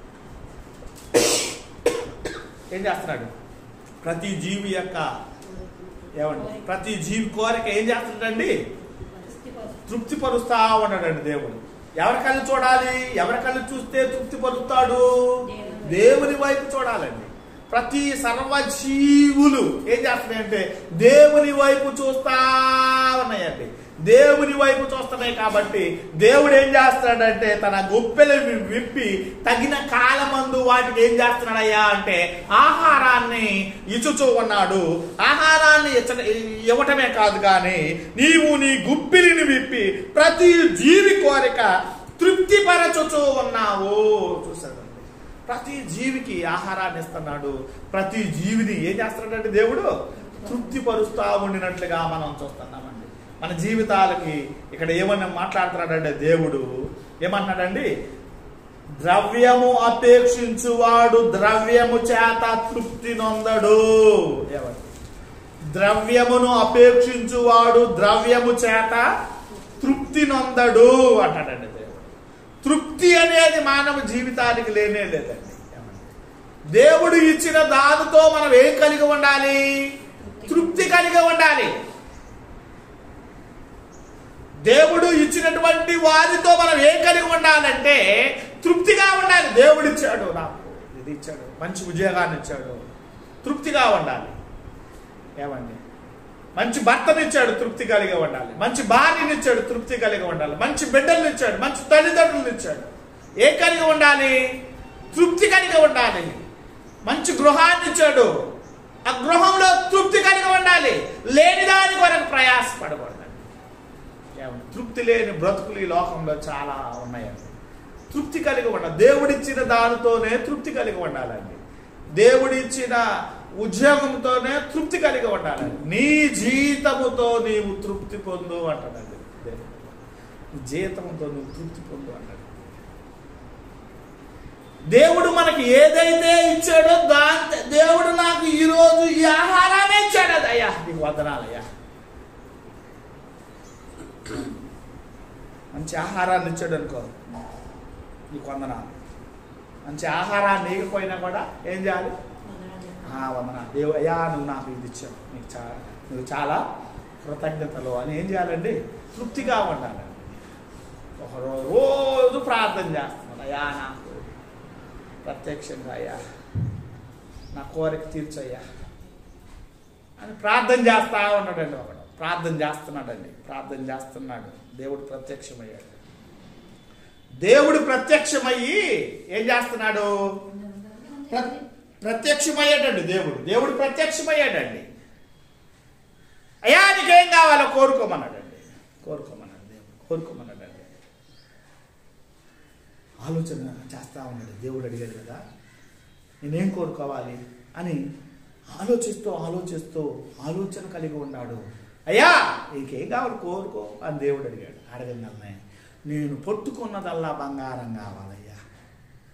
ఏం చేస్తున్నాడు ప్రతి జీవి యొక్క ఏమండి ప్రతి జీవి కోరిక ఏం చేస్తున్నాడండి తృప్తిపరుస్తా ఉన్నాడండి దేవుడు ఎవరి కళ్ళు చూడాలి ఎవరి కళ్ళు చూస్తే తృప్తిపరుస్తాడు దేవుని వైపు చూడాలండి ప్రతి సర్వజీవులు ఏం చేస్తున్నాయంటే దేవుని వైపు చూస్తా ఉన్నాయండి దేవుని వైపు చూస్తున్నాయి కాబట్టి దేవుడు ఏం చేస్తున్నాడంటే తన గుప్పెలు వి- విప్పి తగిన కాలమందు వాటికి ఏం చేస్తున్నాడయ్యా అంటే ఆహారాన్ని ఇచ్చుచూ ఉన్నాడు ఆహారాన్ని ఇచ్చ- ఇవ్వటమే కాదు కానీ నీవు నీ గుప్పిలిని విప్పి ప్రతి జీవి కోరిక తృప్తిపరచుచూ ఉన్నావు చూసాడు ప్రతి జీవికి ఆహారాన్ని ఇస్తున్నాడు ప్రతి జీవిని ఏం చేస్తున్నాడంటే దేవుడు తృప్తిపరుస్తా ఉండినట్లుగా మనం చూస్తున్నామండి మన జీవితాలకి ఇక్కడ ఏమన్నా మాట్లాడుతున్నాడంటే దేవుడు ఏమన్నాడండి ద్రవ్యము అపేక్షించువాడు ద్రవ్యము చేత తృప్తి నొందడు ఏమండి ద్రవ్యమును అపేక్షించువాడు ద్రవ్యము చేత తృప్తి నొందడు అంటాడండి దేవుడు తృప్తి అనేది మానవ జీవితానికి లేనే లేదండి ఏమండి? దేవుడు ఇచ్చిన దానితో మనం ఏం కలిగి ఉండాలి తృప్తి కలిగి ఉండాలి దేవుడు ఇచ్చినటువంటి వారితో మనం ఏం కలిగి ఉండాలంటే తృప్తిగా ఉండాలి దేవుడు ఇచ్చాడు నాకు ఇది ఇచ్చాడు మంచి ఉద్యోగాన్ని ఇచ్చాడు తృప్తిగా ఉండాలి ఏమండి మంచి భర్తను ఇచ్చాడు తృప్తి కలిగి ఉండాలి మంచి భార్యని ఇచ్చాడు తృప్తి కలిగి ఉండాలి మంచి బిడ్డలను ఇచ్చాడు మంచి తల్లిదండ్రులను ఇచ్చాడు ఏం కలిగి ఉండాలి తృప్తి కలిగి ఉండాలి మంచి గృహాన్ని ఇచ్చాడు ఆ గృహంలో తృప్తి కలిగి ఉండాలి లేని దాని కొరకు ప్రయాసపడకూడదండి ఏమండి? తృప్తి లేని బ్రతుకులు ఈ లోకంలో చాలా ఉన్నాయండి తృప్తి కలిగి ఉండాలి దేవుడిచ్చిన దానితోనే తృప్తి కలిగి ఉండాలండి దేవుడిచ్చిన ఉద్యోగంతోనే తృప్తి కలిగి ఉండాలి నీ జీతముతో నీవు తృప్తి పొందు అంటాడండి దేవుడు. నీ జీతంతో నువ్వు తృప్తి పొందు అంటాడు దేవుడు మనకి ఏదైతే ఇచ్చాడో దాంతో దేవుడు నాకు ఈ రోజు ఈ ఆహారాన్ని ఇచ్చాడు అది అయ్యా నీకు వదనాలయ్యా మంచి ఆహారాన్ని ఇచ్చాడు అనుకో నీకు వందనాలు మంచి ఆహారాన్ని ఇవ్వకపోయినా కూడా ఏం చేయాలి ఆ, వందనాలు దేవు అయ్యా నువ్వు నాకు ఇది ఇచ్చావు నీకు చాలా నువ్వు చాలా కృతజ్ఞతలు అని ఏం చేయాలండి తృప్తిగా ఉండాలి ఒక రో- రోజు ప్రార్థన చేస్తున్నాడు అయ్యా నాకు ప్రత్యక్షంగా అయ్యా నా కోరిక తీర్చయ్యా అని ప్రార్థన చేస్తా ఉన్నాడండి ఒకడు ప్రార్థన చేస్తున్నాడండి ప్రార్థన చేస్తున్నాడు దేవుడు ప్రత్యక్షమయ్యాడు దేవుడు ప్రత్యక్షమయ్యి ఏం చేస్తున్నాడు ప్ర- ప్రత్యక్షమయ్యాడండి దేవుడు దేవుడు ప్రత్యక్షమయ్యాడండి అయ్యా నీకేం కావాలో కోరుకోమన్నాడండి కోరుకోమన్నాడు దేవుడు కోరుకోమన్నాడండి ఆలోచన చేస్తా ఉన్నాడు దేవుడు అడిగాడు కదా నేనేం కోరుకోవాలి అని ఆలోచిస్తూ ఆలోచిస్తూ ఆలోచన కలిగి ఉన్నాడు అయ్యా నీకేం కావాలి కోరుకో అని దేవుడు అడిగాడు అడగండి నేను పట్టుకున్నదల్లా బంగారం కావాలయ్యా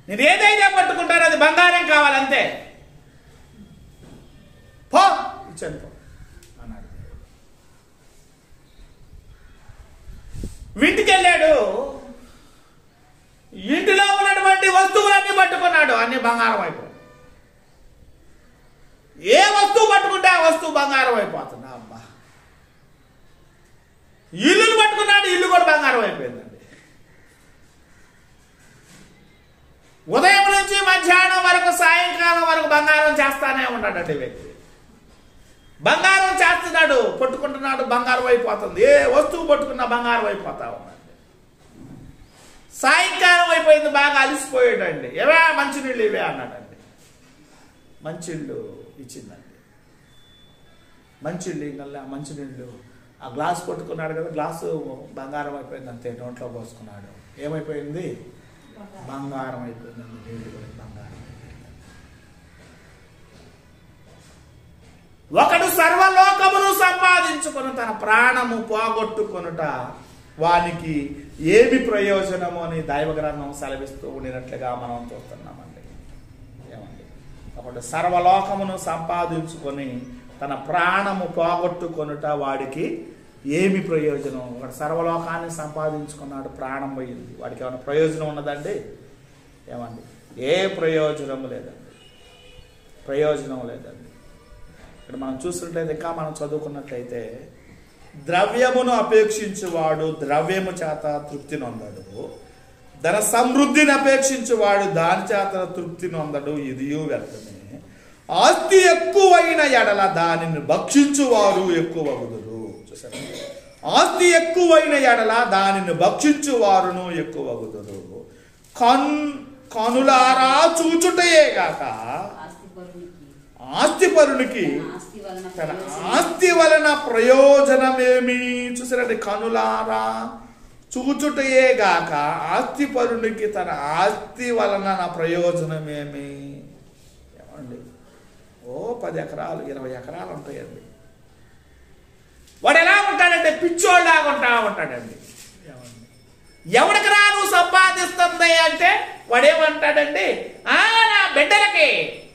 నేను ఏదైతే పట్టుకుంటానో అది బంగారం కావాలంతే పో ఇచ్చాను పో అన్నాడు ఇంటికి వెళ్ళాడు ఇంటిలో ఉన్నటువంటి వస్తువులన్నీ పట్టుకున్నాడు అన్ని బంగారం అయిపోయి ఏ వస్తువు పట్టుకుంటే ఆ వస్తువు బంగారం అయిపోతుంది అబ్బా ఇల్లును పట్టుకున్నాడు ఇల్లు కూడా బంగారం అయిపోయిందండి ఉదయం నుంచి మధ్యాహ్నం వరకు సాయంకాలం వరకు బంగారం చేస్తానే ఉన్నాడండి వ్యక్తి బంగారం చేస్తున్నాడు పట్టుకుంటున్నాడు బంగారం అయిపోతుంది ఏ వస్తువు పట్టుకున్నా బంగారం అయిపోతా ఉన్నాడు సాయంకాలం అయిపోయింది బాగా అలసిపోయాడండి ఏవా మంచినీళ్ళు ఇవే అన్నాడండి మంచిళ్ళు ఇచ్చిందండి మంచిళ్ళు నల్ల మంచినీళ్ళు ఆ గ్లాస్ పట్టుకున్నాడు కదా గ్లాసు బంగారం అయిపోయింది అంతే నోట్లో పోసుకున్నాడు ఏమైపోయింది బంగారం అయిపోయిందండి నీళ్ళు కూడా బంగారం ఒకడు సర్వలోకమును సంపాదించుకొని తన ప్రాణము పోగొట్టుకొనుట వానికి ఏమి ప్రయోజనము అని దైవ గ్రంథం సెలవిస్తూ ఉండినట్లుగా మనం చూస్తున్నామండి ఏమండి ఒకడు సర్వలోకమును సంపాదించుకొని తన ప్రాణము పోగొట్టుకొనుట వాడికి ఏమి ప్రయోజనం ఒకడు సర్వలోకాన్ని సంపాదించుకున్నాడు ప్రాణం పోయింది వాడికి ఏమైనా ప్రయోజనం ఉన్నదండి ఏమండి ఏ ప్రయోజనము లేదండి ప్రయోజనం లేదండి ఇక్కడ మనం చూసినట్లయితే ఇంకా మనం చదువుకున్నట్లయితే ద్రవ్యమును అపేక్షించువాడు ద్రవ్యము చేత తృప్తి నొందడు ధన సమృద్ధిని అపేక్షించువాడు దాని చేత తృప్తి నొందడు ఇదియు వ్యర్థమే ఆస్తి ఎక్కువైన ఎడల దానిని భక్షించువారు ఎక్కువ వగుదురు చూసారా ఆస్తి ఎక్కువైన ఎడల దానిని భక్షించువారును ఎక్కువ వగుదురు కన్ కనులారా చూచుటయే గాక ఆస్తి పరునికి ఆస్తి పరునికి తన ఆస్తి వలన తన ప్రయోజనం ఆస్తి వలన ప్రయోజనమేమి చూసారండి కనులారా చూచుటయే గాక ఆస్తి పరునికి తన ఆస్తి వలన నా ప్రయోజనమేమి ఏమండి ఓ పది ఎకరాలు ఇరవై ఎకరాలు ఉంటాయండి వాడు ఎలా ఉంటాడంటే పిచ్చోళ్ళలాగా ఉంటా ఉంటాడండి ఏమండి? ఎవడికి రా నువ్వు సంపాదిస్తుంది అంటే వాడేమంటాడండి ఆ నా బిడ్డలకి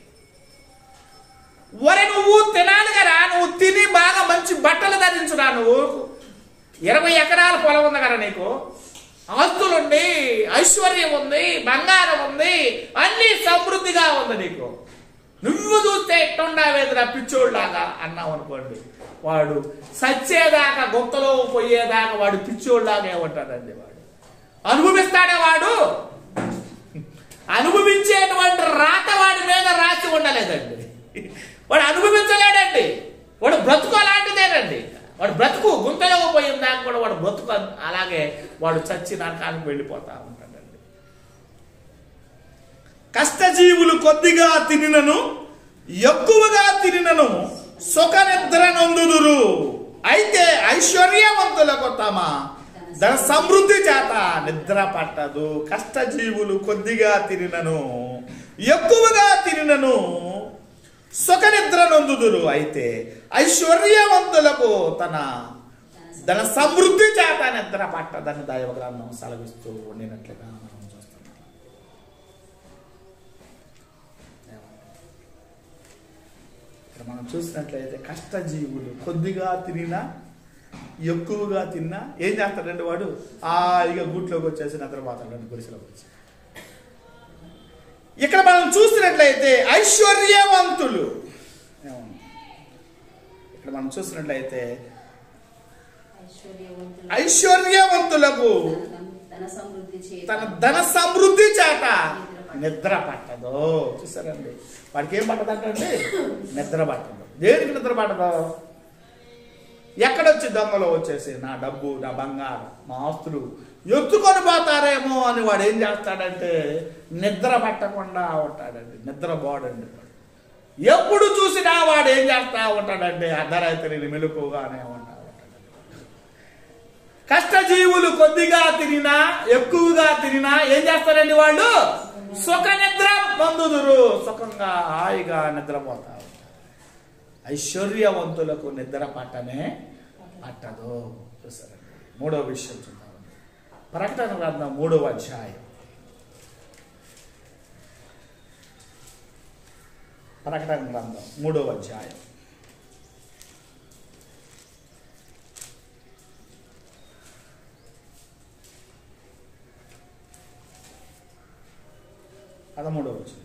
ఒరే నువ్వు తినాలి కదా నువ్వు తిని బాగా మంచి బట్టలు ధరించురా నువ్వు ఇరవై ఎకరాల పొలం ఉంది కదా నీకు ఆస్తులుంది ఐశ్వర్యం ఉంది బంగారం ఉంది అన్ని సమృద్ధిగా ఉంది నీకు నువ్వు చూస్తే ఎట్టుండావేదిరా పిచ్చోళ్ళలాగా అన్నావు అనుకోండి వాడు సచ్చేదాకా గుంతలో పోయేదాకా వాడు పిచ్చోళ్ళలాగా ఏమంటాడండి వాడు అనుభవిస్తాడే వాడు అనుభవించేటువంటి రాత వాడి మీద రాసి ఉండలేదండి వాడు అనుభవించలేడండి వాడు బ్రతుకు అలాంటిదేనండి వాడు బ్రతుకు గుంతలో పోయిన దాకా కూడా వాడు బ్రతుకు అలాగే వాడు చచ్చి నరకానికి వెళ్ళిపోతా ఉంటాడండి కష్టజీవులు కొద్దిగా తినినను ఎక్కువగా తినినను సుఖ నిద్ర నొందుదురు అయితే ఐశ్వర్యవంతులకు తమ ధన సమృద్ధి చేత నిద్ర పట్టదు కష్టజీవులు కొద్దిగా తినినను ఎక్కువగా తినినను సుఖ నిద్ర నొందుదురు అయితే ఐశ్వర్యవంతులకు తన ధన సమృద్ధి చేత నిద్ర పట్టదని దైవ గ్రంథం సెలవిస్తూ ఉండినట్లుగా మనం చూస్తున్నాం ఇక్కడ మనం చూసినట్లయితే కష్టజీవులు కొద్దిగా తినినా ఎక్కువగా తిన్నా ఏం చేస్తాడండి వాడు హాయిగా గూట్లోకి వచ్చేసి నిద్రపోతాడండి గుడిసెలోకి వచ్చి ఇక్కడ మనం చూసినట్లయితే ఐశ్వర్యవంతులు ఏమన్నా? ఇక్కడ మనం చూసినట్లయితే ఐశ్వర్యవంతులు ఐశ్వర్యవంతులకు తన- తన సమృద్ధి చేత తన ధన సమృద్ధి చేత నిద్ర పట్టదు చూసారండి వాడికి ఏం పట్టదంటండి నిద్ర పట్టదు దేనికి నిద్ర పట్టదు ఎక్కడొచ్చి దొంగలు వచ్చేసి నా డబ్బు నా బంగారం మా ఆస్తులు ఎత్తుకొని పోతారేమో అని వాడు ఏం చేస్తాడంటే నిద్ర పట్టకుండా ఉంటాడండి నిద్ర పోడండి వాడు ఎప్పుడు చూసినా వాడు ఏం చేస్తా ఉంటాడంటే అర్ధరాత్రి మెలుకుగానే ఉంటా ఉంటాడండి కష్టజీవులు కొద్దిగా తినినా ఎక్కువగా తినినా ఏం చేస్తారండి వాళ్ళు సుఖ నిద్ర పొందుదురు సుఖంగా హాయిగా నిద్రపోతా ఉంటారు ఐశ్వర్యవంతులకు నిద్ర పట్టనే పట్టదు చూసారండి మూడో విషయం చూద్దామండి ప్రకటన గ్రంథం మూడవ అధ్యాయం ప్రకటన గ్రంథం మూడవ అధ్యాయం పదమూడవ వచ్చింది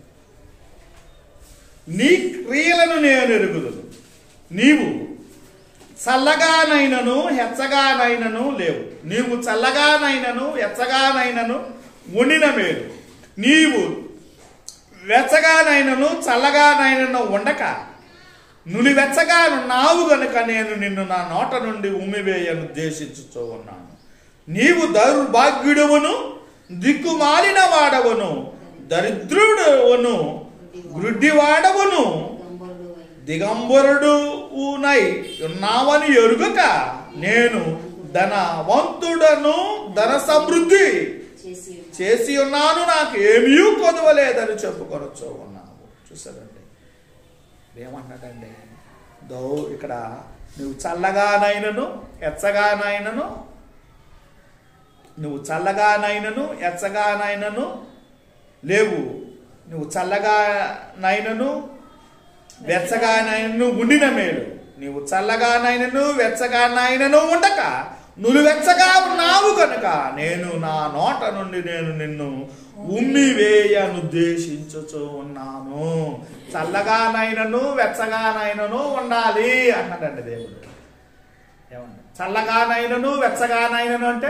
నీ క్రియలను నేను ఎరుగుదును నీవు చల్లగానైనను హెచ్చగానైనను లేవు నీవు చల్లగానైనను హెచ్చగానైనను ఉండిన మేలు నీవు వెచ్చగానైనను చల్లగానైనను ఉండక నులివెచ్చగా ఉన్నావు గనుక నేను నిన్ను నా నోట నుండి ఉమ్మివేయను ఉద్దేశించుతూ ఉన్నాను నీవు దౌర్భాగ్యుడవును దిక్కుమాలిన వాడవును దరిద్రుడవును గ్రుడ్డివాడవును గంబరుడు అయి దిగంబరుడు ఊనై ఉన్నావని ఎరుగక నేను ధనవంతుడను ధన సమృద్ధి చేసి చేసి ఉన్నాను నాకు ఏమీ కొదవలేదని చెప్పుకొనొచ్చు ఉన్నావు చూసారండి ఏమన్నాడండి దో ఇక్కడ నువ్వు చల్లగానైనను ఎచ్చగానైనను నువ్వు చల్లగానైనను ఎచ్చగానైనను లేవు నువ్వు చల్లగానైనను వెచ్చగానైనను ఉండిన మేలు నీవు చల్లగానైనను వెచ్చగానైనను ఉండక నువ్వు వెచ్చగా ఉన్నావు కనుక నేను నా నోట నుండి నేను నిన్ను ఉమ్మి వేయనుద్దేశించుచు ఉన్నాను చల్లగానైనను వెచ్చగానైనను ఉండాలి అన్నాడండి దేవుడు ఏమన్నా చల్లగానైనను వెచ్చగానైనను అంటే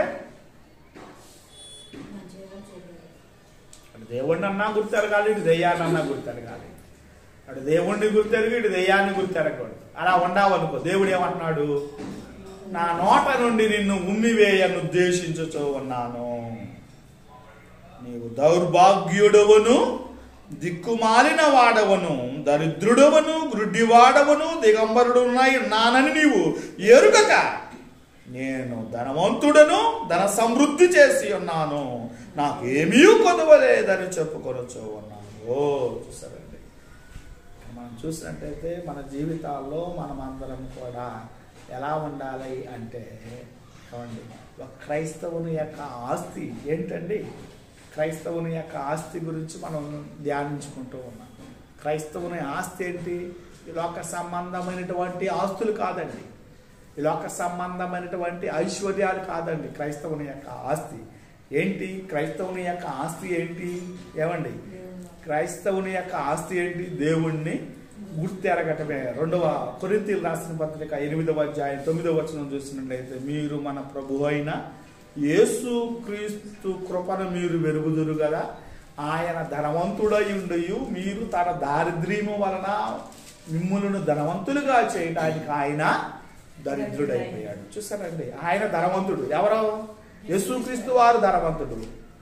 అటు దేవుడిని అన్నా గుర్తెరగాలి ఇటు దెయ్యాన్ని గుర్తెరగాలి అటు దేవుణ్ణి గుర్తెరిగి ఇటు దెయ్యాన్ని గుర్తెరగకూడదు అలా ఉండావనుకో దేవుడు ఏమంటున్నాడు నా నోట నుండి నిన్ను ఉమ్మివేయను ఉద్దేశించుచూ ఉన్నాను నీవు దౌర్భాగ్యుడవును దిక్కుమాలిన వాడవను దరిద్రుడవను గ్రుడ్డివాడవను దిగంబరుడునై ఉన్నానని నీవు ఎరుగక నేను ధనవంతుడను ధన సమృద్ధి చేసి ఉన్నాను నాకు ఏమీ కొదవలేదని చెప్పుకొనొచ్చు ఉన్నాను ఓ చూసారండి మనం చూసినట్టయితే మన జీవితాల్లో మనం అందరం కూడా ఎలా ఉండాలి అంటే ఏమండి ఒక క్రైస్తవుని యొక్క ఆస్తి ఏంటండి క్రైస్తవుని యొక్క ఆస్తి గురించి మనం ధ్యానించుకుంటూ ఉన్నాం క్రైస్తవుని ఆస్తి ఏంటి ఈ లోక సంబంధమైనటువంటి ఆస్తులు కాదండి ఈ లోక సంబంధమైనటువంటి ఐశ్వర్యాలు కాదండి క్రైస్తవుని యొక్క ఆస్తి ఏంటి క్రైస్తవుని యొక్క ఆస్తి ఏంటి ఏమండి క్రైస్తవుని యొక్క ఆస్తి ఏంటి దేవుణ్ణి గుర్తెరగటమే రెండవ కొరింతీలు రాసిన పత్రిక ఎనిమిదవ అధ్యాయం తొమ్మిదవ వచనం చూసినట్లయితే మీరు మన ప్రభు అయిన యేసు క్రీస్తు కృపను మీరు వెరుగుదురు కదా ఆయన ధనవంతుడై ఉండయు మీరు తన దారిద్ర్యము వలన మిమ్ములను ధనవంతులుగా చేయడానికి ఆయన దరిద్రుడైపోయాడు చూసారండి ఆయన ధనవంతుడు ఎవరో యేసుక్రీస్తు వారు ధనవంతుడు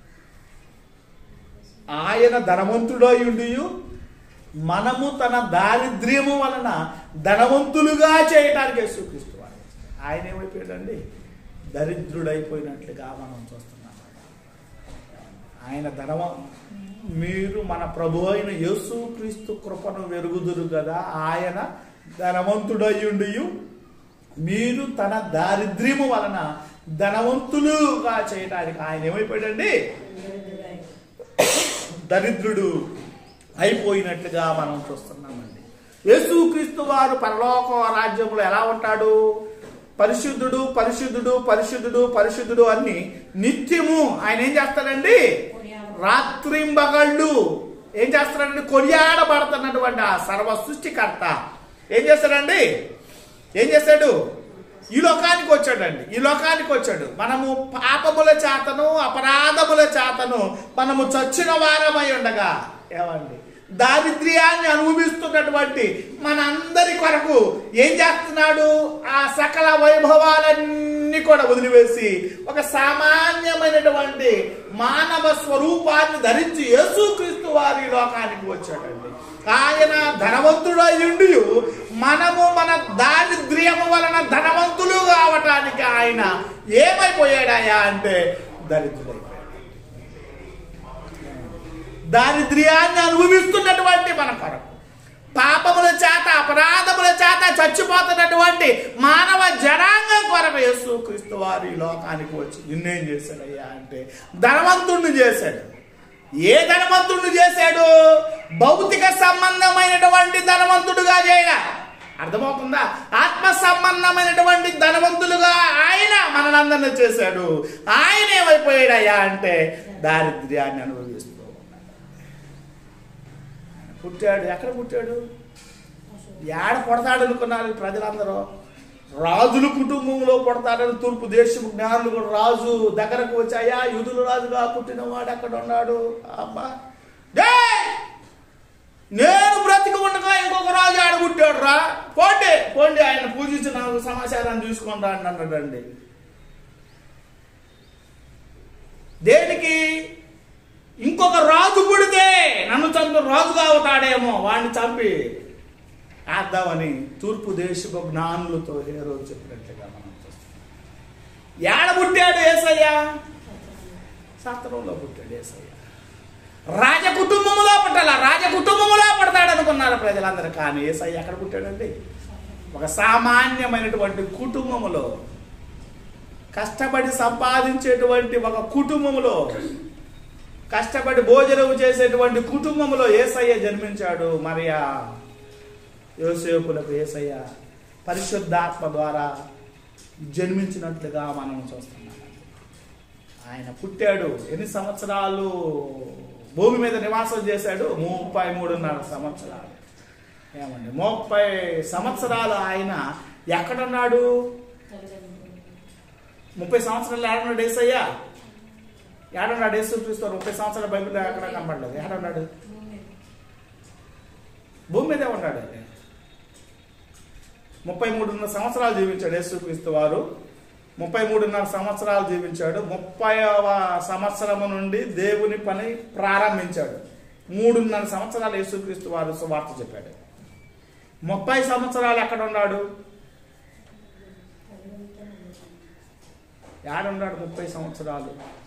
ఆయన ధనవంతుడై ఉండియు మనము తన దారిద్ర్యము వలన ధనవంతులుగా చేయటానికి యేసుక్రీస్తు వారు ఆయన ఏమైపోయాడండి దరిద్రుడైపోయినట్లుగా మనం చూస్తున్నాం ఆయన ధనవ మీరు మన ప్రభు అయిన యేసుక్రీస్తు కృపను వెరుగుదురు కదా ఆయన ధనవంతుడయ్యుండియు మీరు తన దారిద్ర్యము వలన ధనవంతులుగా చేయడానికి ఆయన ఏమైపోయాడండి దరిద్రుడు అయిపోయినట్లుగా మనం చూస్తున్నామండి యేసుక్రీస్తు వారు పరలోక రాజ్యంలో ఎలా ఉంటాడు పరిశుద్ధుడు పరిశుద్ధుడు పరిశుద్ధుడు పరిశుద్ధుడు అన్ని నిత్యము ఆయన ఏం చేస్తాడండి రాత్రింబగళ్ళు ఏం చేస్తాడండి కొనియాడబడుతున్నటువంటి ఆ సర్వ సృష్టికర్త ఏం చేస్తాడండి ఏం చేశాడు ఈ లోకానికి వచ్చాడండి ఈ లోకానికి వచ్చాడు మనము పాపముల చేతను అపరాధముల చేతను మనము చచ్చిన వారమై ఉండగా ఏమండి దారిద్ర్యాన్ని అనుభవిస్తున్నటువంటి మనందరి కొరకు ఏం చేస్తున్నాడు ఆ సకల వైభవాలన్నీ కూడా వదిలివేసి ఒక సామాన్యమైనటువంటి మానవ స్వరూపాన్ని ధరించి యేసుక్రీస్తు వారి లోకానికి వచ్చాడండి ఆయన ధనవంతుడయ్యుండి మనము మన దారిద్ర్యము వలన ధనవంతులు కావటానికి ఆయన ఏమైపోయాడాయా అంటే దరిద్రుడైపోయాడు దారిద్ర్యాన్ని అనుభవిస్తున్నటువంటి మన కొరకు పాపముల చేత అపరాధముల చేత చచ్చిపోతున్నటువంటి మానవ జనాంగం కొరకు యేసు క్రీస్తు వారు ఈ లోకానికి వచ్చి నిన్నేం చేశాడయ్యా అంటే ధనవంతుణ్ణి చేశాడు ఏ ధనవంతుణ్ణి చేశాడు భౌతిక సంబంధమైనటువంటి ధనవంతుడుగా చేయగా అర్థమవుతుందా ఆత్మ సంబంధమైనటువంటి ధనవంతులుగా ఆయన మనలందరినీ చేశాడు ఆయన ఏమైపోయాడయ్యా అంటే దారిద్ర్యాన్ని అనుభవిస్తూ ఉన్నాడు ఆయన పుట్టాడు ఎక్కడ పుట్టాడు ఏడ పుడతాడు అనుకున్నారు ప్రజలందరూ రాజుల కుటుంబంలో పుడతాడని తూర్పు దేశం జ్ఞానులు కూడా రాజు దగ్గరకు వచ్చాయా యుధుల రాజుగా పుట్టినవాడు ఎక్కడ ఉన్నాడు అమ్మా డేయ్! నేను బ్రతికి ఉండగా ఇంకొక రాజు ఆడ పుట్టాడు రా పోండి పోండి ఆయన పూజించి నాకు సమాచారాన్ని తీసుకొని రా అని అన్నాడండి దేనికి ఇంకొక రాజు పుడితే నన్ను చంపి రాజుగా అవుతాడేమో వాడిని చంపి వేద్దామని తూర్పు దేశపు జ్ఞానులతో ఏ రోజు చెప్పినట్లుగా మనం చూస్తాం ఏడ పుట్టాడు ఏసయ్యా శాస్త్రంలో పుట్టాడు ఏసయ్య రాజ కుటుంబములో పుట్టాల రాజ కుటుంబములో పుడతాడు అనుకున్నారు ప్రజలందరూ కానీ ఏసయ్య ఎక్కడ పుట్టాడండి ఒక సామాన్యమైనటువంటి కుటుంబములో కష్టపడి సంపాదించేటువంటి ఒక కుటుంబములో కష్టపడి భోజనం చేసేటువంటి కుటుంబంలో ఏసయ్య జన్మించాడు మరియా యోసేపులకు ఏసయ్య పరిశుద్ధాత్మ ద్వారా జన్మించినట్లుగా మనం చూస్తున్నాం ఆయన పుట్టాడు ఎన్ని సంవత్సరాలు భూమి మీద నివాసం చేశాడు ముప్పై మూడున్నర సంవత్సరాలు ఏమండి ముప్పై సంవత్సరాలు ఆయన ఎక్కడున్నాడు ముప్పై సంవత్సరాలు ఏడన్నాడు ఏసయ్యా ఏడన్నాడు యేసు క్రీస్తు ముప్పై సంవత్సరాల బైబిల్లో ఎక్కడ కనపడలేదు ఏడన్నాడు భూమి మీదే ఉన్నాడు ఆయన ముప్పై మూడున్నర సంవత్సరాలు జీవించాడు యేసుక్రీస్తు వారు ముప్పై మూడున్నర సంవత్సరాలు జీవించాడు ముప్పైవ సంవత్సరము నుండి దేవుని పని ప్రారంభించాడు మూడున్నర సంవత్సరాలు యేసుక్రీస్తు వారు సువార్త చెప్పాడు ముప్పై సంవత్సరాలు ఎక్కడ ఉన్నాడు ఏడున్నాడు ముప్పై సంవత్సరాలు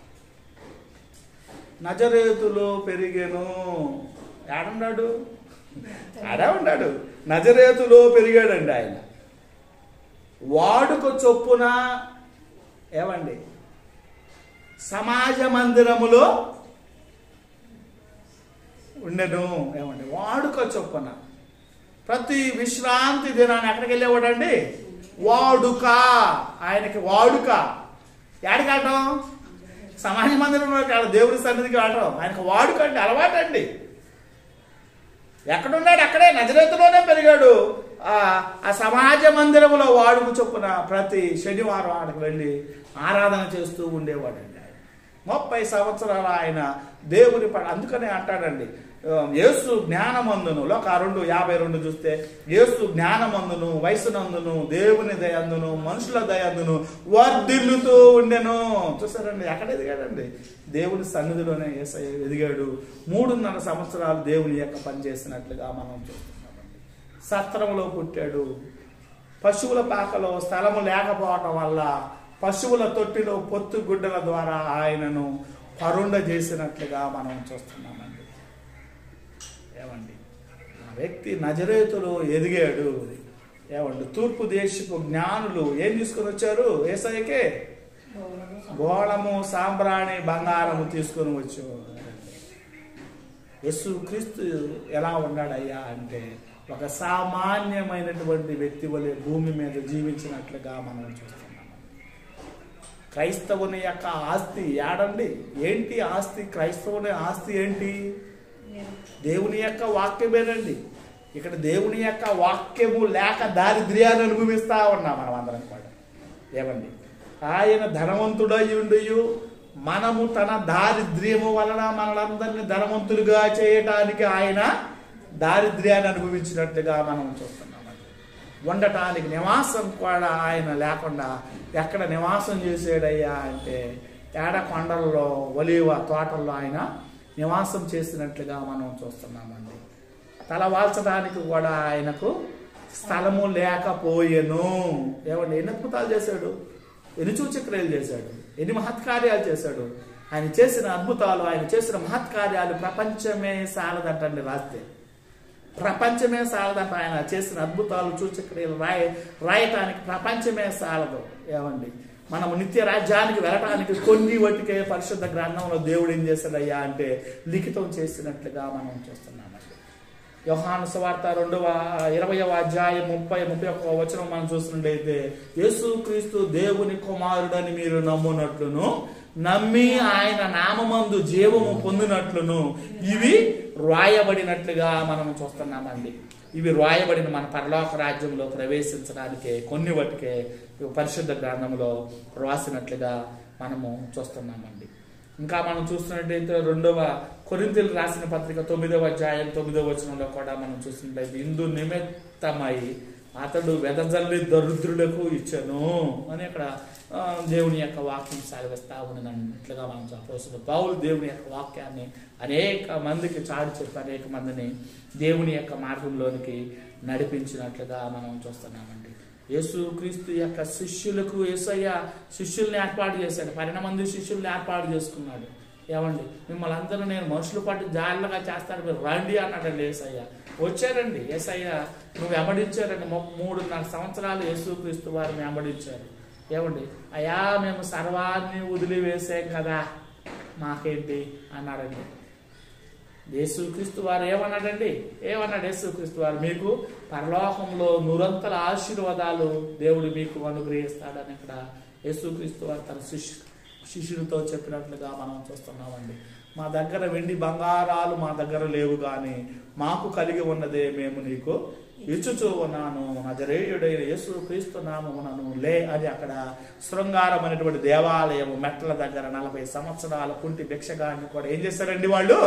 నజరేతులో పెరిగెను ఏడున్నాడు ఆడే ఉన్నాడు నజరేతులో పెరిగాడండి ఆయన వాడుక చొప్పున ఏమండి సమాజ మందిరములో ఉండెను ఏమండి వాడుక చొప్పున ప్రతి విశ్రాంతి దినాన్ని ఎక్కడికి వెళ్ళేవాడండి వాడుక ఆయనకి వాడుక ఎక్కడికి వెళ్ళటం సమాజ మందిరంలోకి వెళ్ళడం దేవుడి సన్నిధికి వెళ్ళటం ఆయనకు వాడుక అండి అలవాటు అండి ఎక్కడున్నాడు అక్కడే నజరేతులోనే పెరిగాడు ఆ ఆ సమాజ మందిరంలో వాడుకు చొప్పున ప్రతి శనివారం ఆడకు వెళ్ళి ఆరాధన చేస్తూ ఉండేవాడండి ఆయన ముప్పై సంవత్సరాలు ఆయన దేవుని పడ అందుకనే అంటాడండి ఆ, యేసు జ్ఞానమందును లోక రెండు యాభై రెండు చూస్తే యేసు జ్ఞానమందును వయసునందును దేవుని దయందును మనుషుల దయందును వర్ధిల్లుతూ ఉండెను చూసారండి ఎక్కడ ఎదిగాడండి దేవుని సన్నిధిలోనే యేసయ్య ఎదిగాడు మూడున్నర సంవత్సరాలు దేవుని యొక్క పని చేసినట్లుగా మనం చూస్తున్నామండి సత్రంలో పుట్టాడు పశువుల పాకలో స్థలము లేకపోవటం వల్ల పశువుల తొట్టిలో పొత్తు గుడ్డల ద్వారా ఆయనను పరుండ చేసినట్లుగా మనం చూస్తున్నామండి ఏమండి ఆ వ్యక్తి నజరేతులో ఎదిగాడు ఏమండి తూర్పు దేశపు జ్ఞానులు ఏం తీసుకొని వచ్చారు ఏసయ్యకే గోళము సాంబ్రాణి బంగారము తీసుకొని వచ్చారు యేసు క్రీస్తు ఎలా ఉన్నాడయ్యా అంటే ఒక సామాన్యమైనటువంటి వ్యక్తి వలె భూమి మీద జీవించినట్లుగా మనం చూస్తున్నాం క్రైస్తవుని యొక్క ఆస్తి ఏడండి ఏంటి ఆస్తి క్రైస్తవుని ఆస్తి ఏంటి దేవుని యొక్క వాక్యమేనండి ఇక్కడ దేవుని యొక్క వాక్యము లేక దారిద్ర్యాన్ని అనుభవిస్తా ఉన్నాం మనం అందరం కూడా ఏమండి ఆయన ధనవంతుడై ఉండియు మనము తన దారిద్ర్యము వలన మనలందరినీ ధనవంతులుగా చేయటానికి ఆయన దారిద్ర్యాన్ని అనుభవించినట్టుగా మనం చూస్తున్నామండి ఉండటానికి నివాసం కూడా ఆయన లేకుండా ఎక్కడ నివాసం చేసాడయ్యా అంటే ఏడ కొండల్లో ఒలివ తోటల్లో ఆయన నివాసం చేసినట్లుగా మనం చూస్తున్నామండి తల వాల్చడానికి కూడా ఆయనకు స్థలము లేకపోయెను ఏమండి ఎన్ని అద్భుతాలు చేశాడు ఎన్ని సూచక్రియలు చేశాడు ఎన్ని మహత్కార్యాలు చేశాడు ఆయన చేసిన అద్భుతాలు ఆయన చేసిన మహత్కార్యాలు ప్రపంచమే సాలదంటండి రాస్తే ప్రపంచమే సాలదంట ఆయన చేసిన అద్భుతాలు సూచక్రియలు రాయ రాయటానికి ప్రపంచమే సాలదు ఏమండి మనము నిత్య రాజ్యానికి వెళ్ళటానికి కొన్ని వటికే పరిశుద్ధ గ్రంథంలో దేవుడు ఏం చేశాడయ్యా అంటే లిఖితం చేసినట్లుగా మనం చూస్తున్నామండి యోహాను సువార్త రెండవ ఇరవయవ అధ్యాయం ముప్పై ముప్పై ఒక్క వచనం మనం చూస్తున్నట్టయితే యేసు క్రీస్తు దేవుని కుమారుడని మీరు నమ్మునట్లును నమ్మి ఆయన నామమందు జీవము పొందినట్లును ఇవి రాయబడినట్లుగా మనం చూస్తున్నామండి ఇవి రాయబడిన మన పరలోక రాజ్యంలో ప్రవేశించడానికే కొన్ని వాటికే ఈ పరిశుద్ధ గ్రంథంలో రాసినట్లుగా మనము చూస్తున్నామండి ఇంకా మనం చూస్తున్నట్టయితే రెండవ కొరింతలు రాసిన పత్రిక తొమ్మిదవ అధ్యాయం తొమ్మిదవ వచనంలో కూడా మనం చూస్తున్నట్లయితే ఇందు నిమిత్తమై అతడు వెదజల్లి దరిద్రులకు ఇచ్చను అని అక్కడ ఆ, దేవుని యొక్క వాక్యం సాగిస్తా ఉన్నట్లుగా మనం చెప్పవచ్చు పౌలు దేవుని యొక్క వాక్యాన్ని అనేక మందికి చాటి చెప్పి అనేక మందిని దేవుని యొక్క మార్గంలోనికి నడిపించినట్లుగా మనం చూస్తున్నామండి యేసు క్రీస్తు యొక్క శిష్యులకు యేసయ్య శిష్యుల్ని ఏర్పాటు చేశాడు పన్నెండు మంది శిష్యుల్ని ఏర్పాటు చేసుకున్నాడు ఏమండి మిమ్మల్ని అందరూ నేను మనుషుల పాటు జాగ్రత్తగా చేస్తాను మీరు రండి అన్నాడండి ఏసయ్య వచ్చారండి ఏసయ్య నువ్వు వెంబడించారండి మొ- మూడున్నర సంవత్సరాలు యేసుక్రీస్తు వారిని వెంబడించారు ఏమండి అయ్యా మేము సర్వాన్ని వదిలివేసాం కదా మాకేంటి అన్నాడండి యేసుక్రీస్తు వారు ఏమన్నాడండి ఏమన్నాడు యేసుక్రీస్తు వారు మీకు పరలోకంలో నూరంతల ఆశీర్వాదాలు దేవుడు మీకు అనుగ్రహిస్తాడని ఇక్కడ యేసుక్రీస్తు వారు తన శిష్యు శిష్యుడితో చెప్పినట్లుగా మనం చూస్తున్నామండి మా దగ్గర వెండి బంగారాలు మా దగ్గర లేవు కానీ మాకు కలిగి ఉన్నదే మేము నీకు ఇచ్చుచూ ఉన్నాను నజరేయుడైన యేసు క్రీస్తు నామమునను లే అని అక్కడ శృంగారం అనేటువంటి దేవాలయం మెట్ల దగ్గర నలభై సంవత్సరాల కుంటి భిక్షగాన్ని కూడా ఏం చేశారండి వాళ్ళు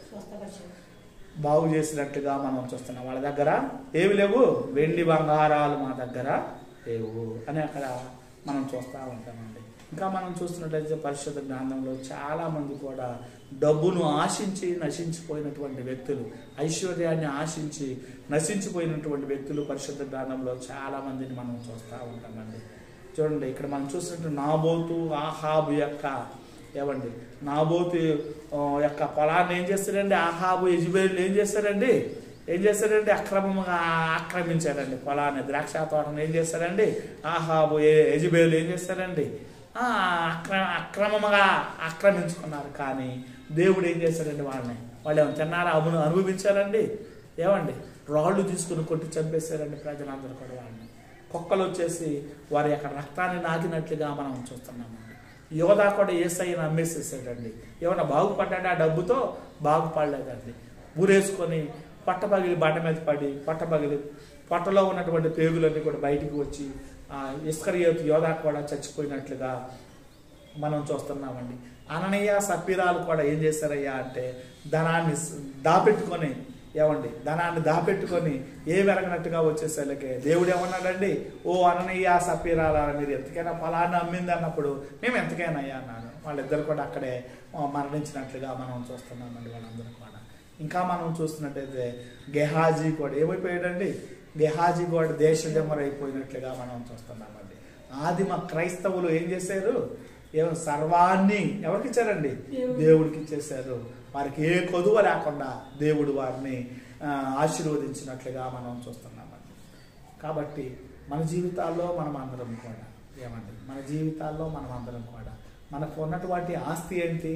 బాగు చేసినట్టుగా మనం చూస్తున్నాం వాళ్ళ దగ్గర ఏవి లేవు వెండి బంగారాలు మా దగ్గర లేవు అని అక్కడ మనం చూస్తూ ఉంటామండి ఇంకా మనం చూస్తున్నట్లయితే పరిశుద్ధ గ్రంథంలో చాలా మంది కూడా డబ్బును ఆశించి నశించిపోయినటువంటి వ్యక్తులు ఐశ్వర్యాన్ని ఆశించి నశించిపోయినటువంటి వ్యక్తులు పరిశుద్ధ గ్రంథంలో చాలా మందిని మనం చూస్తూ ఉంటామండి చూడండి ఇక్కడ మనం చూసినట్టు నాబోతు ఆహాబు యొక్క ఏమండి నాబోతు ఆ, యొక్క పొలాన్ని ఏం చేస్తారండి ఆహాబు యజుబేలు ఏం చేస్తారండి ఏం చేస్తారండి అక్రమంగా ఆక్రమించారండి పొలాన్ని ద్రాక్ష తోటను ఏం చేస్తారండి ఆహాబు ఏ- యజుబేలు ఏం చేస్తారండి ఆ, అక్రమ అక్రమంగా ఆక్రమించుకున్నారు కానీ దేవుడు ఏం చేశాడండి వాళ్ళని వాళ్ళు ఏమైనా తిన్నారా అమును అనుభవించారండి ఏమండి రాళ్ళు తీసుకుని కొట్టి చంపేశారండి ప్రజలందరూ కూడా వాళ్ళని కుక్కలు వచ్చేసి వారి యొక్క రక్తాన్ని నాకినట్లుగా మనం చూస్తున్నామండి యోధా కూడా ఏసైని అమ్మేసేసాడండి ఏమన్నా బాగుపడ్డా ఆ డబ్బుతో బాగుపడలేదండి ఊరేసుకొని పట్టపగిలి బండ మీద పడి పట్టపగిలి పొట్టలో ఉన్నటువంటి పేగులన్నీ కూడా బయటికి వచ్చి ఆ ఇస్కరియోతు యోధా కూడా చచ్చిపోయినట్లుగా మనం చూస్తున్నామండి అననీయ సప్పీరాలు కూడా ఏం చేశారయ్యా అంటే ధనాన్ని స- దాపెట్టుకొని ఏమండి ధనాన్ని దాపెట్టుకొని ఏ వెరగనట్టుగా వచ్చేసరికి దేవుడు ఏమన్నాడండి ఓ అననీయ సప్పీరాల మీరు ఎంతకైనా ఫలాన్ని అమ్మింది అన్నప్పుడు మేము ఎంతకైనా అయ్యా అన్నాడు వాళ్ళిద్దరు కూడా అక్కడే ఆ, మరణించినట్లుగా మనం చూస్తున్నామండి వాళ్ళందరూ కూడా ఇంకా మనం చూస్తున్నట్టయితే గెహాజీ కూడా ఏమైపోయాడండి గెహాజీ కూడా దేశజమరైపోయినట్లుగా మనం చూస్తున్నామండి ఆదిమ క్రైస్తవులు ఏం చేశారు ఏమో సర్వాన్ని ఎవరికి ఇచ్చారండి దేవుడికి ఇచ్చేశారు వారికి ఏ కొదువ లేకుండా దేవుడు వారిని ఆ, ఆశీర్వదించినట్లుగా మనం చూస్తున్నామండి కాబట్టి మన జీవితాల్లో మనం అందరం కూడా ఏమండి మన జీవితాల్లో మనం అందరం కూడా మనకు ఉన్నటువంటి ఆస్తి ఏంటి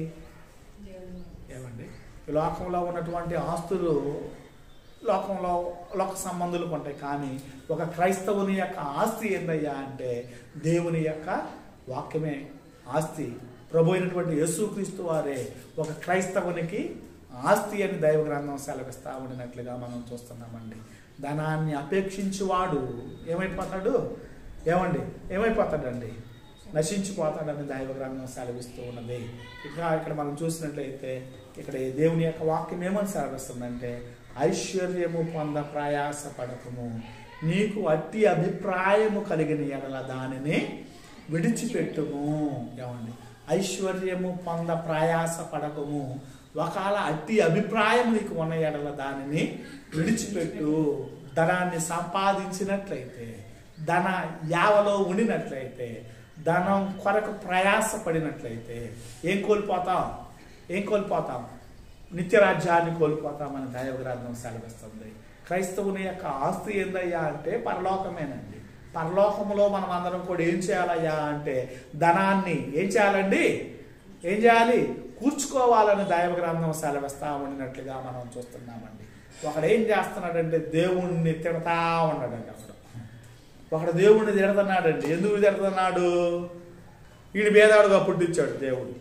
ఏమండి ఈ లోకంలో ఉన్నటువంటి ఆస్తులు లోకంలో లోక సంబంధులకు ఉంటాయి కానీ ఒక క్రైస్తవుని యొక్క ఆస్తి ఏందయ్యా అంటే దేవుని యొక్క వాక్యమే ఆస్తి ప్రభు అయినటువంటి యేసుక్రీస్తు వారే ఒక క్రైస్తవునికి ఆస్తి అని దైవ గ్రంథం సెలవిస్తా ఉండినట్లుగా మనం చూస్తున్నామండి ధనాన్ని అపేక్షించువాడు ఏమైపోతాడు ఏమండి ఏమైపోతాడండి నశించిపోతాడని దైవ గ్రంథం సెలవిస్తూ ఉన్నది ఇంకా ఇక్కడ మనం చూసినట్లయితే ఇక్కడ ఈ దేవుని యొక్క వాక్యం ఏమని సెలవిస్తుందంటే ఐశ్వర్యము పొంద ప్రయాస పడకము నీకు అట్టి అభిప్రాయము కలిగిన ఎడల దానిని విడిచిపెట్టుము ఏమండి ఐశ్వర్యము పొంద ప్రయాస పడకము ఒకవేళ అట్టి అభిప్రాయం నీకు ఉన్న ఎడల దానిని విడిచిపెట్టు ధనాన్ని సంపాదించినట్లయితే ధన యావలో ఉండినట్లయితే ధనం కొరకు ప్రయాసపడినట్లయితే ఏం కోల్పోతాం ఏం కోల్పోతాం నిత్యరాజ్యాన్ని కోల్పోతామని దైవగ్రంథం సెలవిస్తుంది క్రైస్తవుని యొక్క ఆస్తి ఏందయ్యా అంటే పరలోకమేనండి పరలోకములో మనం అందరం కూడా ఏం చేయాలయ్యా అంటే ధనాన్ని ఏం చేయాలండి ఏం చేయాలి కూర్చుకోవాలని దైవగ్రంథం సెలవిస్తా ఉండినట్లుగా మనం చూస్తున్నామండి ఒకడు ఏం చేస్తున్నాడంటే దేవుణ్ణి తిడతా ఉన్నాడండి అక్కడ ఒకడు దేవుణ్ణి తిడుతున్నాడండి ఎందుకు తిడుతున్నాడు వీడి భేదాడుగా పుట్టించాడు దేవుడు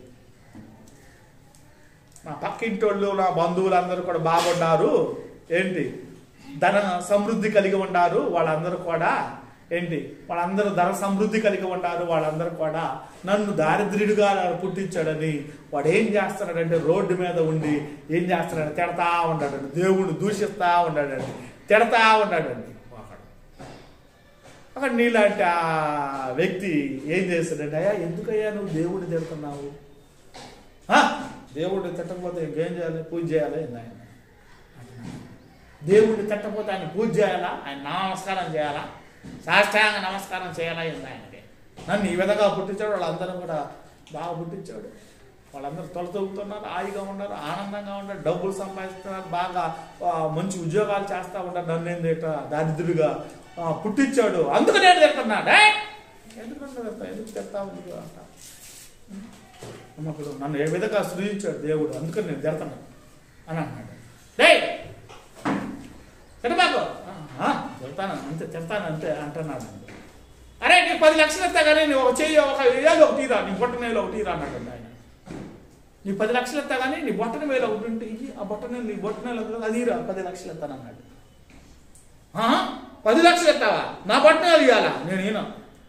నా పక్కింటోళ్ళు నా బంధువులు అందరూ కూడా బాగున్నారు ఏంటి ధన సమృద్ధి కలిగి ఉన్నారు వాళ్ళందరూ కూడా ఏంటి వాళ్ళందరూ ధన సమృద్ధి కలిగి ఉన్నారు వాళ్ళందరూ కూడా నన్ను దారిద్ర్యుడిగా పుట్టించాడని వాడు ఏం చేస్తున్నాడంటే రోడ్డు మీద ఉండి ఏం చేస్తున్నాడు తిడతా ఉన్నాడండి దేవుడిని దూషిస్తా ఉన్నాడండి తిడతా ఉన్నాడండి ఒకడు అక్కడ నీలాంటి ఆ వ్యక్తి ఏం చేస్తాడంటే అయ్యా ఎందుకయ్యా నువ్వు దేవుడిని తిడుతున్నావు ఆ? దేవుడిని తిట్టకపోతే ఇంకేం చేయాలి పూజ చేయాలి ఏంది ఆయన దేవుడిని తిట్టకపోతే ఆయన పూజ చేయాలా ఆయన నమస్కారం చేయాలా సాష్టాంగ నమస్కారం చేయాలా ఏంది ఆయనకి నన్ను ఈ విధంగా పుట్టించాడు వాళ్ళందరూ కూడా బాగా పుట్టించాడు వాళ్ళందరూ తొలతొగుతున్నారు హాయిగా ఉన్నారు ఆనందంగా ఉన్నారు డబ్బులు సంపాదిస్తున్నారు బాగా ఆ, మంచి ఉద్యోగాలు చేస్తా ఉంటారు నన్ను ఏందేట దారిద్రుడిగా ఆ, పుట్టించాడు అందుకు నేను తిడుతున్నాడు ఏయ్! ఎందుకు తిడతా ఎందుకు తిడతా ఉంది అంట అన్నప్పుడు నన్ను ఏ విధంగా సృజించాడు దేవుడు అందుకని నేను తిడతాను అని అన్నాడు డే తిడబాకు తిడతాను అంతే తిడతాను అంతే అంటున్నాడు అరే నీకు పది లక్షలు ఇస్తా కానీ నువ్వు ఒక చెయ్యి ఒక ఏళ్ళు ఒకటి రా నీ బొట్టన వేలు ఒకటి రా అన్నాడు ఆయన నీ పది లక్షలు ఇస్తా కానీ నీ బొట్టన వేలు ఒకటి ఉంటే ఇయ్యి, ఆ బొట్టన నీ బొట్టన వేలు ఒకటి అది రా పది లక్షలు ఇస్తాను అన్నాడు "ఆ? పది లక్షలు ఇస్తావా నా బొట్టన వేలు ఇవ్వాలా నేను ఈయన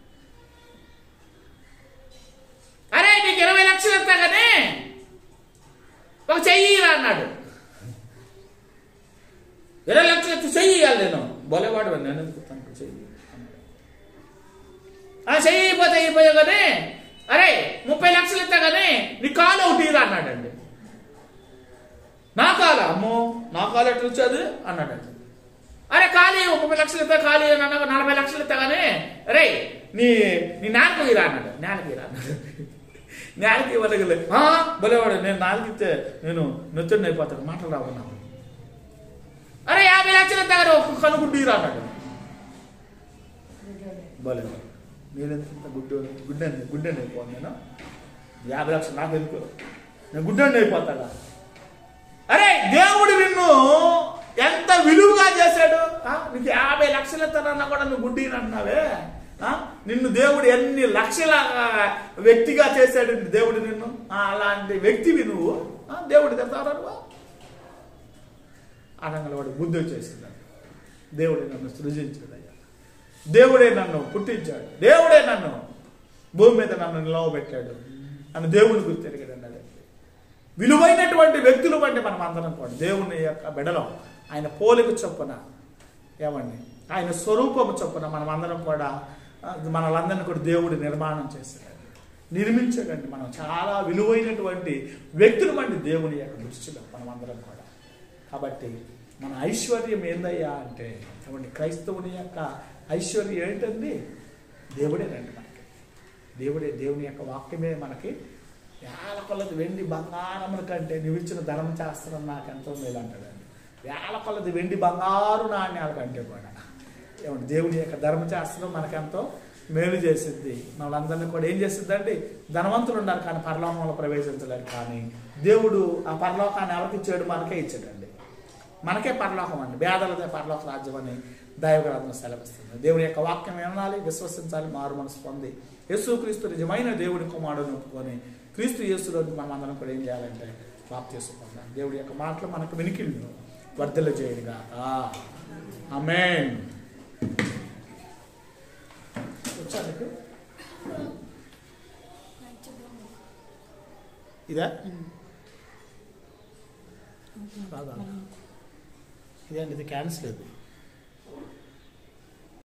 అరే నీకు ఇరవై లక్షలు ఇస్తా కానీ ఒక చెయ్యి రా అన్నాడు ఇరవై లక్షలు ఇచ్చి చెయ్యి ఇవ్వాలి నేను బొలేవాడు నేను ఎందుకు ఇస్తాను చెయ్యి అన్నాడు. ఆ చెయ్యి అయిపోతే అయిపోయా కానీ అరే ముప్పై లక్షలు ఇస్తా కానీ నీ కాలు ఒకటి రా అన్నాడండి నా కాల అమ్మో నా కాలు ఎట్లా వచ్చేది అన్నాడండి అరే ఖాళీ ఒక ముప్పై లక్షలు ఇస్తా ఖాళీ అన్నాక నలభై లక్షలు ఇస్తా కానీ అరే నీ నీ నాలుగు ఇరా అన్నాడు నాలుగు ఇరా అన్నాడు నాలుగు ఇవ్వలగలే బలేవాడు నేను నాలుగు ఇస్తే నేను నొత్తుడిని అయిపోతాను మాటలు రావు నాకు అరే యాభై లక్షలు ఇస్తా కానీ ఒక కనుగుడ్డు ఇరా అన్నాడు బలేవాడు నేనెంత గుడ్డు గుడ్డని గుడ్డని అయిపోను నేను యాభై లక్షలు నాకు ఎందుకు నేను గుడ్డని అయిపోతాడా అరే దేవుడు నిన్ను ఎంత విలువగా చేశాడు ఆ? నీకు యాభై లక్షలు ఇస్తానన్నా కూడా నువ్వు గుడ్డీని అంటున్నావే ఆ? నిన్ను దేవుడు ఎన్ని లక్షల ఆ, వ్యక్తిగా చేశాడు దేవుడు నిన్ను ఆ, అలాంటి వ్యక్తివి నువ్వు ఆ? దేవుడు తిడతారా నువ్వు అనగా వాడు బుద్ధి వచ్చేసింది దేవుడే నన్ను సృజించాడు అయ్యా దేవుడే నన్ను పుట్టించాడు దేవుడే నన్ను భూమి మీద నన్ను నిలవబెట్టాడు అని దేవుని గుర్తెరిగాడు అదే విలువైనటువంటి వ్యక్తులు బట్టి మనం అందరం కూడా దేవుని యొక్క బిడలో ఆయన పోలిక చొప్పున ఏమండి ఆయన స్వరూపము చొప్పున మనం అందరం కూడా ఆ, మనలందరినీ కూడా దేవుడు నిర్మాణం చేశాడు నిర్మించాడండి మనం చాలా విలువైనటువంటి వ్యక్తులు మండి దేవుని యొక్క దృష్టిలో మనం అందరం కూడా కాబట్టి మన ఐశ్వర్యం ఏందయ్యా అంటే ఏమండి క్రైస్తవుని యొక్క ఐశ్వర్యం ఏంటండి దేవుడేనండి మనకి దేవుడే దేవుని యొక్క వాక్యమే మనకి వేల కొలది వెండి బంగారముల కంటే నువ్వు ఇచ్చిన ధర్మశాస్త్రం నాకు ఎంతో మేలు అంటాడండి వేల కొలది వెండి బంగారు నాణ్యాల కంటే కూడా ఏమంటే దేవుని యొక్క ధర్మశాస్త్రం మనకెంతో మేలు చేసిద్ది మనందరినీ కూడా ఏం చేసిద్దండి ధనవంతులు ఉన్నారు కానీ పరలోకంలో ప్రవేశించలేరు కానీ దేవుడు ఆ పరలోకాన్ని ఎవరికి ఇచ్చాడు మనకే ఇచ్చాడండి మనకే పరలోకం అండి భేదాలదే పరలోక రాజ్యం అని దైవగ్రంథం సెలవిస్తుంది దేవుని యొక్క వాక్యం వినాలి విశ్వసించాలి మారు మనసు పొంది యేసుక్రీస్తు నిజమైన దేవుడి కుమారుడు ఒప్పుకొని క్రీస్తు యేసులో మనం అందరం కూడా ఏం చేయాలంటే బాప్ చేసుకుందాం దేవుడి యొక్క మాటలు మనకు వినికిళ్ళు వర్ధల చేయడుగా ఆమెన్ వచ్చా నీకు ఇదా రాదా ఇదేంటి ఇది క్యాన్సిల్ ఇది